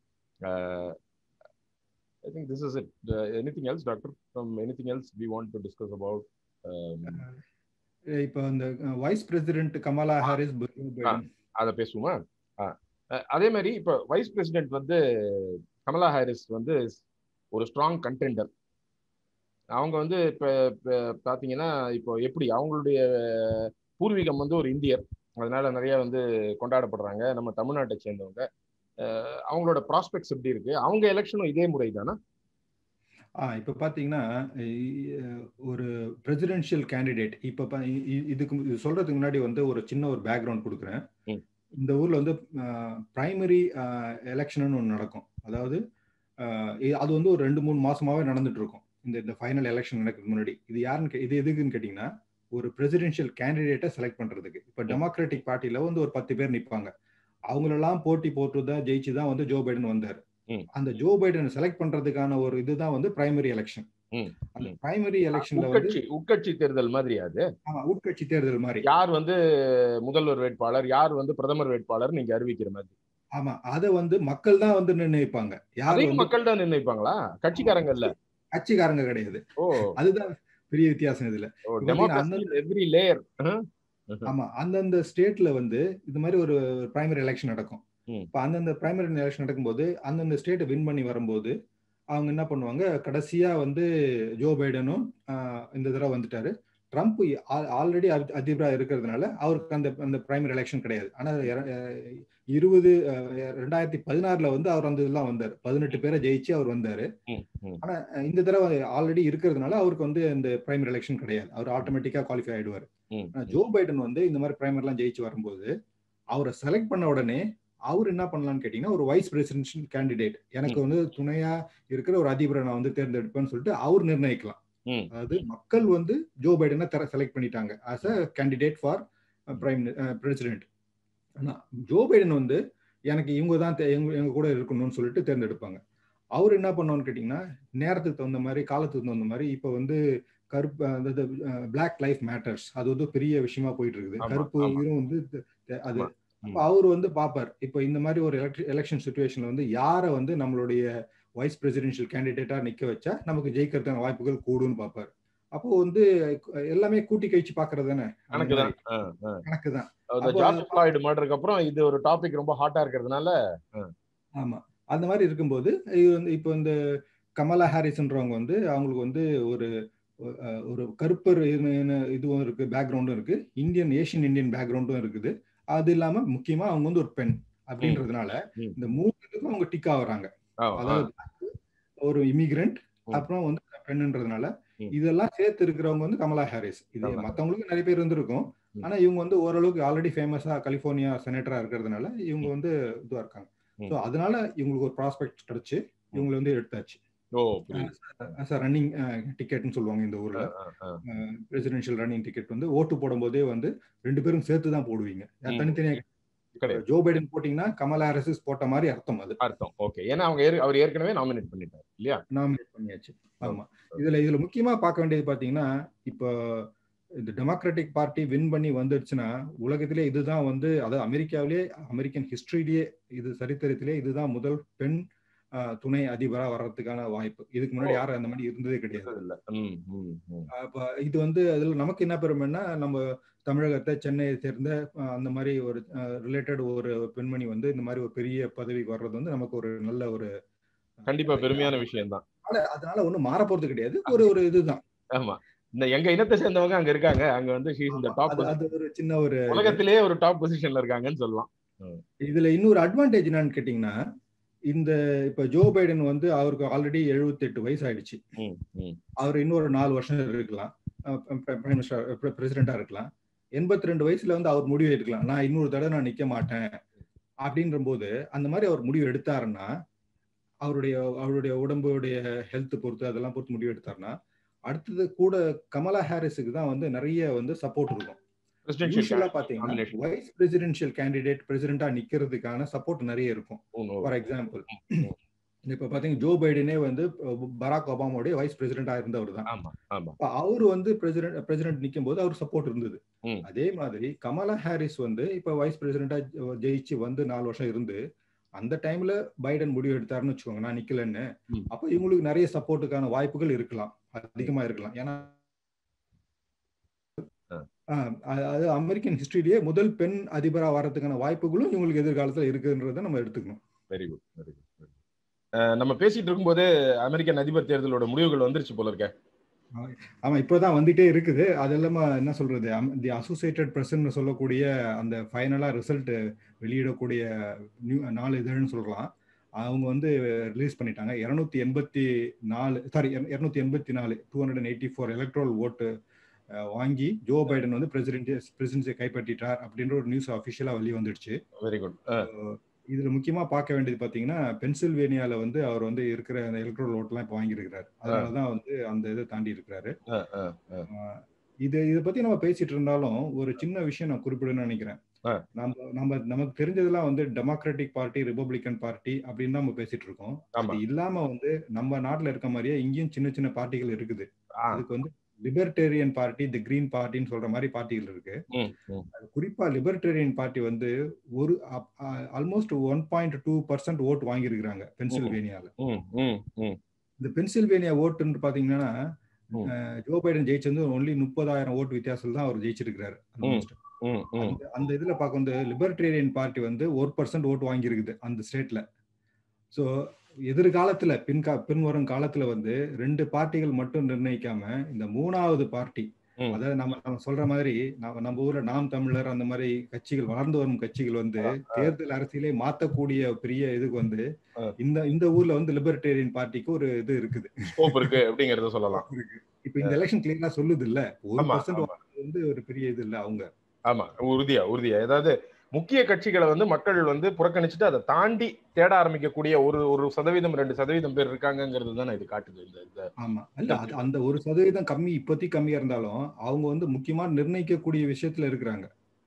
I think this is it. Uh, anything else, doctor? From anything else we want to discuss about? Um, இப்போ இந்த வைஸ் பிரசிடென்ட் கமலா ஹாரிஸ் அதை பேசுவோமா அதே மாதிரி இப்போ வைஸ் பிரசிடென்ட் வந்து கமலா ஹாரிஸ் வந்து ஒரு ஸ்ட்ராங் கண்டெண்டர் அவங்க வந்து இப்போ பார்த்தீங்கன்னா இப்போ எப்படி அவங்களுடைய பூர்வீகம் வந்து ஒரு இந்தியர் அதனால நிறைய வந்து கொண்டாடப்படுறாங்க நம்ம தமிழ்நாட்டை சேர்ந்தவங்க அவங்களோட ப்ராஸ்பெக்ட்ஸ் எப்படி இருக்கு அவங்க எலெக்ஷனும் இதே முறை தானே ஆ இப்போ பார்த்தீங்கன்னா ஒரு பிரசிடென்ஷியல் கேண்டிடேட் இப்போ இதுக்கு இது சொல்றதுக்கு முன்னாடி வந்து ஒரு சின்ன ஒரு பேக்ரவுண்ட் கொடுக்குறேன் இந்த ஊர்ல வந்து பிரைமரி எலெக்ஷன் ஒன்று நடக்கும் அதாவது அது வந்து ஒரு ரெண்டு மூணு மாசமாவே நடந்துட்டு இருக்கும் இந்த இந்த ஃபைனல் எலெக்ஷன் நடக்கிறதுக்கு முன்னாடி இது யாருன்னு இது எதுக்குன்னு கேட்டிங்கன்னா ஒரு பிரசிடென்ஷியல் கேண்டிடேட்டை செலக்ட் பண்றதுக்கு இப்போ டெமோக்ராட்டிக் பார்ட்டியில வந்து ஒரு பத்து பேர் நிற்பாங்க அவங்களெல்லாம் போட்டி போட்டு தான் ஜெயிச்சு தான் வந்து ஜோ பைடன் வந்தார் அந்த ஜோ பைடன் செலக்ட் பண்றதுக்கான ஒரு இதுதான் வந்து பிரைமரி எலெக்ஷன் அந்த பிரைமரி எலெக்ஷன்ல வந்து உட்கட்சி தேர்தல் மாதிரி அது ஆமா உட்கட்சி தேர்தல் மாதிரி யார் வந்து முதல்வர் வேட்பாளர் யார் வந்து பிரதமர் வேட்பாளர் நீங்க அறிவிக்கிற மாதிரி ஆமா அத வந்து மக்கள் தான் வந்து நிர்ணயிப்பாங்க யார் மக்கள் தான் நிர்ணயிப்பாங்களா கட்சிக்காரங்க இல்ல கட்சிக்காரங்க கிடையாது ஓ அதுதான் பெரிய வித்தியாசம் இதுல எவ்ரி லேயர் ஆமா அந்தந்த ஸ்டேட்ல வந்து இது மாதிரி ஒரு பிரைமரி எலெக்ஷன் நடக்கும் இப்போ அந்தந்த பிரைமரி எலெக்ஷன் நடக்கும்போது அந்தந்த ஸ்டேட்டை வின் பண்ணி வரும்போது அவங்க என்ன பண்ணுவாங்க கடைசியா வந்து ஜோ பைடனும் இந்த தடவை வந்துட்டாரு ட்ரம்ப் ஆல்ரெடி அதிபராக இருக்கிறதுனால அவருக்கு அந்த அந்த பிரைமரி எலெக்ஷன் கிடையாது ஆனால் இருபது ரெண்டாயிரத்தி பதினாறுல வந்து அவர் அந்த இதெல்லாம் வந்தார் பதினெட்டு பேரை ஜெயிச்சு அவர் வந்தாரு ஆனா இந்த தடவை ஆல்ரெடி இருக்கிறதுனால அவருக்கு வந்து இந்த பிரைமரி எலெக்ஷன் கிடையாது அவர் ஆட்டோமேட்டிக்கா குவாலிஃபை ஆயிடுவார் ஜோ பைடன் வந்து இந்த மாதிரி பிரைமரிலாம் ஜெயிச்சு வரும்போது அவரை செலக்ட் பண்ண உடனே அவர் என்ன பண்ணலாம்னு கேட்டீங்கன்னா ஒரு வைஸ் பிரசிடென்ஷியல் கேண்டிடேட் எனக்கு வந்து துணையா இருக்கிற ஒரு அதிபரை நான் வந்து தேர்ந்தெடுப்பேன்னு சொல்லிட்டு அவர் நிர்ணயிக்கலாம் அதாவது மக்கள் வந்து ஜோ பைடனை தர செலக்ட் பண்ணிட்டாங்க as a candidate for prime president ஆனா ஜோ பைடன் வந்து எனக்கு இவங்க தான் எங்க எங்க கூட இருக்கணும்னு சொல்லிட்டு தேர்ந்தெடுப்பாங்க அவர் என்ன பண்ணுவோம்னு கேட்டிங்கன்னா நேரத்துக்கு தகுந்த மாதிரி காலத்துக்கு தகுந்த மாதிரி இப்போ வந்து கருப்பு அதாவது பிளாக் லைஃப் மேட்டர்ஸ் அது வந்து பெரிய விஷயமா போயிட்டு இருக்குது கருப்பு உயிரும் வந்து அது அப்போ அவர் வந்து பார்ப்பார் இப்போ இந்த மாதிரி ஒரு எலெக்ஷன் சுச்சுவேஷன்ல வந்து யாரை வந்து நம்மளுடைய வைஸ் பிரசிடென்ஷியல் கேண்டிடேட்டா நிக்க வச்சா நமக்கு ஜெயிக்கிறதுக்கான வாய்ப்புகள் கூடுன்னு பார்ப்பார் அப்போ வந்து எல்லாமே கூட்டி கழிச்சு பாக்குறது தானே கணக்கு தான் மர்டருக்கு அப்புறம் இது ஒரு டாபிக் ரொம்ப ஹாட்டா இருக்கிறதுனால ஆமா அந்த மாதிரி இருக்கும்போது இது வந்து இப்போ இந்த கமலா ஹாரிஸ்ன்றவங்க வந்து அவங்களுக்கு வந்து ஒரு ஒரு கருப்பர் இதுவும் இருக்கு பேக்ரவுண்டும் இருக்கு இந்தியன் ஏஷியன் இந்தியன் பேக்ரவுண்டும் இருக்குது அது இல்லாம முக்கியமா அவங்க வந்து ஒரு பெண் அப்படின்றதுனால இந்த மூணு இதுக்கும் அவங்க டிக் ஆகுறாங்க அதாவது ஒரு இமிகிரண்ட் அப்புறம் வந்து பெண்ணுன்றதுனால இதெல்லாம் சேர்த்து இருக்கிறவங்க வந்து கமலா ஹாரிஸ் இது மத்தவங்களுக்கு நிறைய பேர் இருந்திருக்கும் ஆனா இவங்க வந்து ஓரளவுக்கு ஆல்ரெடி ஃபேமஸா கலிபோர்னியா செனட்டரா இருக்கிறதுனால இவங்க வந்து இதுவா இருக்காங்க ஸோ அதனால இவங்களுக்கு ஒரு ப்ராஸ்பெக்ட் கிடைச்சு இவங்களை வந்து எடுத்தாச்சு ரன்னிங் டிக்கெட்னு சொல்லுவாங்க இந்த ஊர்ல பிரசிடென்ஷியல் ரன்னிங் டிக்கெட் வந்து ஓட்டு போடும்போதே வந்து ரெண்டு பேரும் சேர்த்து தான் போடுவீங்க தனித்தனியா ஜோ பைடன் போட்டீங்கன்னா கமலா ஹாரிஸ் போட்ட மாதிரி அர்த்தம் அது அர்த்தம் ஓகே ஏன்னா அவங்க அவர் ஏற்கனவே நாமினேட் பண்ணிட்டார் இல்லையா நாமினேட் பண்ணியாச்சு ஆமா இதுல இதுல முக்கியமா பார்க்க வேண்டியது பாத்தீங்கன்னா இப்போ இந்த டெமோக்ராட்டிக் பார்ட்டி வின் பண்ணி வந்துடுச்சுன்னா உலகத்திலே இதுதான் வந்து அதாவது அமெரிக்காவிலே அமெரிக்கன் ஹிஸ்டரியிலேயே இது சரித்திரத்திலே இதுதான் முதல் பெண் துணை அதிபரா வர்றதுக்கான வாய்ப்பு இதுக்கு முன்னாடி யாரும் அந்த மாதிரி இருந்ததே கிடையாது அப்ப இது வந்து அதுல நமக்கு என்ன பெருமைன்னா நம்ம தமிழகத்தை சென்னையை சேர்ந்த அந்த மாதிரி ஒரு ரிலேட்டட் ஒரு பெண்மணி வந்து இந்த மாதிரி ஒரு பெரிய பதவிக்கு வர்றது வந்து நமக்கு ஒரு நல்ல ஒரு கண்டிப்பா பெருமையான விஷயம் தான் அதனால ஒண்ணும் மாற போறது கிடையாது ஒரு ஒரு இதுதான் ஆமா இந்த எங்க இனத்தை சேர்ந்தவங்க அங்க இருக்காங்க அங்க வந்து இந்த டாப் அது ஒரு சின்ன ஒரு உலகத்திலேயே ஒரு டாப் பொசிஷன்ல இருக்காங்கன்னு சொல்லலாம் இதுல இன்னொரு அட்வான்டேஜ் என்னன்னு கேட்டீங்கன்னா இந்த இப்ப ஜோ பைடன் வந்து அவருக்கு ஆல்ரெடி எழுபத்தி எட்டு வயசு ஆயிடுச்சு அவர் இன்னொரு நாலு வருஷம் இருக்கலாம் பிரைம் மினிஸ்டர் பிரசிடென்டா இருக்கலாம் எண்பத்தி ரெண்டு வயசுல வந்து அவர் முடிவு எடுக்கலாம் நான் இன்னொரு தடவை நான் நிக்க மாட்டேன் அப்படின்ற போது அந்த மாதிரி அவர் முடிவு எடுத்தாருன்னா அவருடைய அவருடைய உடம்புடைய ஹெல்த் பொறுத்து அதெல்லாம் பொறுத்து முடிவு எடுத்தாருன்னா அடுத்தது கூட கமலா ஹாரிஸுக்கு தான் வந்து நிறைய வந்து சப்போர்ட் இருக்கும் யூஸ்வலா பாத்தீங்கன்னா வைஸ் பிரசிடென்ஷியல் கேண்டிடேட் பிரசிடென்டா நிக்கிறதுக்கான சப்போர்ட் நிறைய இருக்கும் ஃபார் எக்ஸாம்பிள் இப்ப பாத்தீங்கன்னா ஜோ பைடனே வந்து பராக் ஒபாமாவுடைய வைஸ் பிரசிடென்டா இருந்தவர் தான் அவரு வந்து பிரசிடென்ட் பிரசிடென்ட் நிக்கும் போது அவர் சப்போர்ட் இருந்தது அதே மாதிரி கமலா ஹாரிஸ் வந்து இப்ப வைஸ் பிரசிடென்டா ஜெயிச்சு வந்து நாலு வருஷம் இருந்து அந்த டைம்ல பைடன் முடிவு எடுத்தாருன்னு வச்சுக்கோங்க நான் நிக்கலன்னு அப்ப இவங்களுக்கு நிறைய சப்போர்ட்டுக்கான வாய்ப்புகள் இருக்கலாம் அதிகமா இருக்கலாம் ஏன்னா அது அமெரிக்கன் ஹிஸ்டரியிலேயே முதல் பெண் அதிபரா வர்றதுக்கான வாய்ப்புகளும் இவங்களுக்கு எதிர்காலத்துல இருக்குன்றத நம்ம எடுத்துக்கணும் வெரி குட் வெரி குட் நம்ம பேசிட்டு இருக்கும்போது அமெரிக்கன் அதிபர் தேர்தலோட முடிவுகள் வந்துருச்சு போல இருக்க ஆமா இப்போதான் வந்துட்டே இருக்குது அது இல்லாம என்ன சொல்றது தி அசோசியேட்டட் பிரஸ்ன்னு சொல்லக்கூடிய அந்த ஃபைனலா ரிசல்ட் வெளியிடக்கூடிய நாலு இதழ்னு சொல்லலாம் அவங்க வந்து ரிலீஸ் பண்ணிட்டாங்க இருநூத்தி எண்பத்தி நாலு சாரி இருநூத்தி எண்பத்தி நாலு two hundred and eighty four electoral vote வாங்கி ஜோ பைடன் வந்து பிரசிடென்ட் பிரசிடென்சியை கைப்பற்றிட்டார் அப்படின்ற ஒரு நியூஸ் அஃபிஷியலா வெளியே வந்துடுச்சு வெரி குட் இதுல முக்கியமா பார்க்க வேண்டியது பாத்தீங்கன்னா பென்சில்வேனியால வந்து அவர் வந்து இருக்கிற அந்த எலக்ட்ரல் ஓட்லாம் இப்போ வாங்கியிருக்கிறாரு அதனாலதான் வந்து அந்த இதை தாண்டி இருக்கிறாரு இது இதை பத்தி நம்ம பேசிட்டு இருந்தாலும் ஒரு சின்ன விஷயம் நான் குறிப்பிடணும்னு நினைக்கிறேன் நம்ம நம்ம நமக்கு தெரிஞ்சதெல்லாம் வந்து டெமோக்ராட்டிக் பார்ட்டி ரிபப்ளிகன் பார்ட்டி அப்படின்னு தான் நம்ம பேசிட்டு இருக்கோம் அது இல்லாம வந்து நம்ம நாட்டுல இருக்க மாதிரியே இங்கேயும் சின்ன சின்ன பார்ட்டிகள் இருக்குது அதுக்கு வந்து லிபர்டேரியன் பார்ட்டி தி கிரீன் பார்ட்டின்னு சொல்ற மாதிரி பார்ட்டிகள் இருக்கு குறிப்பா லிபர்டேரியன் பார்ட்டி வந்து ஒரு almost one point two percent vote வாங்கியிருக்கிறாங்க பென்சில்வேனியால இந்த பென்சில்வேனியா ஓட்டுன்னு பாத்தீங்கன்னா ஜோ பைடன் ஜெயிச்சது ஒன்லி முப்பதாயிரம் ஓட்டு வித்தியாசம் தான் அவர் ஜெயிச்சிருக்கிறாரு அந்த இதுல பார்க்க வந்து லிபர்டேரியன் பார்ட்டி வந்து ஒரு பர்சன்ட் ஓட்டு வாங்கியிருக்குது அந்த ஸ்டேட்ல ஸோ எதிர்காலத்துல பின்கா பின்வரும் காலத்துல வந்து ரெண்டு பார்ட்டிகள் மட்டும் நிர்ணயிக்காம இந்த மூணாவது பார்ட்டி அதாவது நம்ம நம்ம சொல்ற மாதிரி நம்ம நம்ம ஊர்ல நாம் தமிழர் அந்த மாதிரி கட்சிகள் வளர்ந்து வரும் கட்சிகள் வந்து தேர்தல் அரசியலே மாத்தக்கூடிய பெரிய இதுக்கு வந்து இந்த இந்த ஊர்ல வந்து லிபர்டேரியன் பார்ட்டிக்கு ஒரு இது இருக்குது இருக்கு அப்படிங்கறத சொல்லலாம் இப்ப இந்த எலெக்ஷன் கிளியரா சொல்லுது இல்ல ஒரு பர்சன்ட் வந்து ஒரு பெரிய இது இல்ல அவங்க ஆமா உறுதியா உறுதியா ஏதாவது முக்கிய கட்சிகளை வந்து மக்கள் வந்து புறக்கணிச்சுட்டு அதை தாண்டி தேட ஆரம்பிக்கக்கூடிய ஒரு ஒரு சதவீதம் ரெண்டு சதவீதம் பேர் இருக்காங்கிறது தான் இது காட்டுது இந்த ஆமா இல்ல அது அந்த ஒரு சதவீதம் கம்மி இப்போதைக்கு கம்மியா இருந்தாலும் அவங்க வந்து முக்கியமா நிர்ணயிக்கக்கூடிய விஷயத்துல இருக்கிறாங்க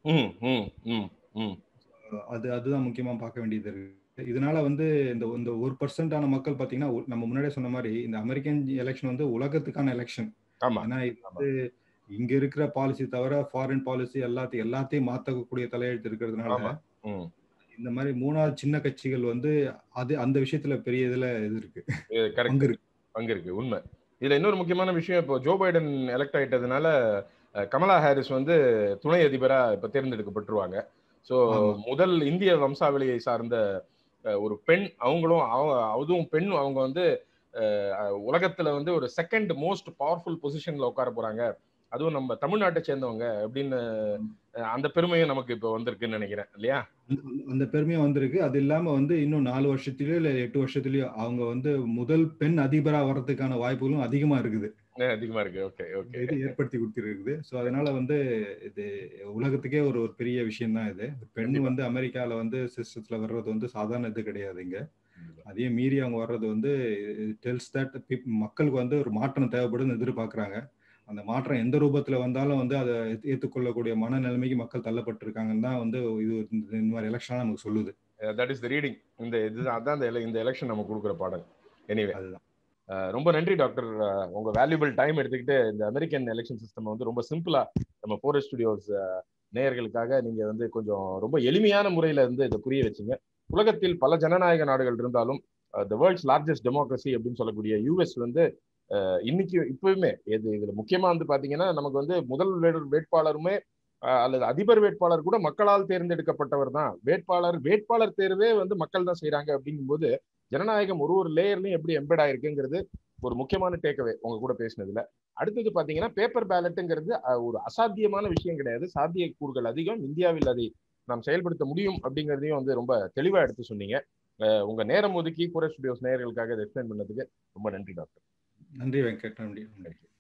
அது அதுதான் முக்கியமா பார்க்க வேண்டியது இருக்கு இதனால வந்து இந்த இந்த ஒரு பர்சன்டான மக்கள் பாத்தீங்கன்னா நம்ம முன்னாடியே சொன்ன மாதிரி இந்த அமெரிக்கன் எலெக்ஷன் வந்து உலகத்துக்கான எலெக்ஷன் ஏன்னா இது இங்க இருக்கிற பாலிசி தவிர ஃபாரின் பாலிசி எல்லாத்தையும் எல்லாத்தையும் மாத்தக்கூடிய தலையெழுத்து இருக்கிறதுனால இந்த மாதிரி மூணாவது சின்ன கட்சிகள் வந்து அது அந்த விஷயத்துல பெரிய இதுல இது இருக்கு பங்கு இருக்கு பங்கு இருக்கு உண்மை இதுல இன்னொரு முக்கியமான விஷயம் இப்போ ஜோ பைடன் எலெக்ட் ஆயிட்டதுனால கமலா ஹாரிஸ் வந்து துணை அதிபரா இப்ப தேர்ந்தெடுக்கப்பட்டுருவாங்க ஸோ முதல் இந்திய வம்சாவளியை சார்ந்த ஒரு பெண் அவங்களும் அதுவும் பெண் அவங்க வந்து உலகத்துல வந்து ஒரு செகண்ட் மோஸ்ட் பவர்ஃபுல் பொசிஷன்ல உட்கார போறாங்க அதுவும் நம்ம தமிழ்நாட்டை சேர்ந்தவங்க அப்படின்னு அந்த பெருமையும் நமக்கு இப்போ வந்திருக்குன்னு நினைக்கிறேன் இல்லையா அந்த பெருமையும் வந்திருக்கு அது இல்லாம வந்து இன்னும் நாலு வருஷத்துலயோ இல்ல எட்டு வருஷத்துலயோ அவங்க வந்து முதல் பெண் அதிபரா வர்றதுக்கான வாய்ப்புகளும் அதிகமா இருக்குது அதிகமா இருக்கு ஓகே ஓகே இது ஏற்படுத்தி கொடுத்துருக்குது ஸோ அதனால வந்து இது உலகத்துக்கே ஒரு ஒரு பெரிய விஷயம் தான் இது பெண் வந்து அமெரிக்கால வந்து சிஸ்டத்துல வர்றது வந்து சாதாரண இது கிடையாதுங்க அதையும் மீறி அவங்க வர்றது வந்து டெல்ஸ் தட் மக்களுக்கு வந்து ஒரு மாற்றம் தேவைப்படுன்னு எதிர்பார்க்குறாங்க அந்த மாற்றம் எந்த ரூபத்துல வந்தாலும் வந்து அதை ஏற்றுக்கொள்ளக்கூடிய மனநிலைமைக்கு மக்கள் தள்ளப்பட்டிருக்காங்கன்னு தான் வந்து இது இந்த மாதிரி எலெக்ஷன் நமக்கு சொல்லுது தட் இஸ் த ரீடிங் இந்த இது அதான் இந்த இந்த எலெக்ஷன் நம்ம கொடுக்குற பாடல் எனிவே அதுதான் ரொம்ப நன்றி டாக்டர் உங்க வேல்யூபிள் டைம் எடுத்துக்கிட்டு இந்த அமெரிக்கன் எலெக்ஷன் சிஸ்டம் வந்து ரொம்ப சிம்பிளா நம்ம போரஸ் ஸ்டுடியோஸ் நேயர்களுக்காக நீங்க வந்து கொஞ்சம் ரொம்ப எளிமையான முறையில இருந்து இதை புரிய வச்சுங்க உலகத்தில் பல ஜனநாயக நாடுகள் இருந்தாலும் த வேர்ல்ட்ஸ் லார்ஜஸ்ட் டெமோக்ரஸி அப்படின்னு சொல்லக்கூடிய யூஎஸ் வந்து இன்னைக்கு இப்பவுமே இது இதுல முக்கியமா வந்து பாத்தீங்கன்னா நமக்கு வந்து முதல் வேட்பாளருமே அல்லது அதிபர் வேட்பாளர் கூட மக்களால் தேர்ந்தெடுக்கப்பட்டவர் தான் வேட்பாளர் வேட்பாளர் தேர்வே வந்து மக்கள் தான் செய்யறாங்க அப்படிங்கும்போது ஜனநாயகம் ஒரு ஒரு லேயர்லயும் எப்படி எம்பெட் ஆயிருக்குங்கிறது ஒரு முக்கியமான டேக்அவே உங்க கூட பேசினதுல அடுத்தது பாத்தீங்கன்னா பேப்பர் பேலட்டுங்கிறது ஒரு அசாத்தியமான விஷயம் கிடையாது சாத்திய கூறுகள் அதிகம் இந்தியாவில் அதை நாம் செயல்படுத்த முடியும் அப்படிங்கிறதையும் வந்து ரொம்ப தெளிவா எடுத்து சொன்னீங்க உங்க நேரம் ஒதுக்கி கூர ஸ்டுடியோஸ் நேயர்களுக்காக இதை எக்ஸ்பிளைன் பண்ணதுக்கு ரொம்ப நன்றி டாக்டர் நன்றி வெங்கட் நன்றி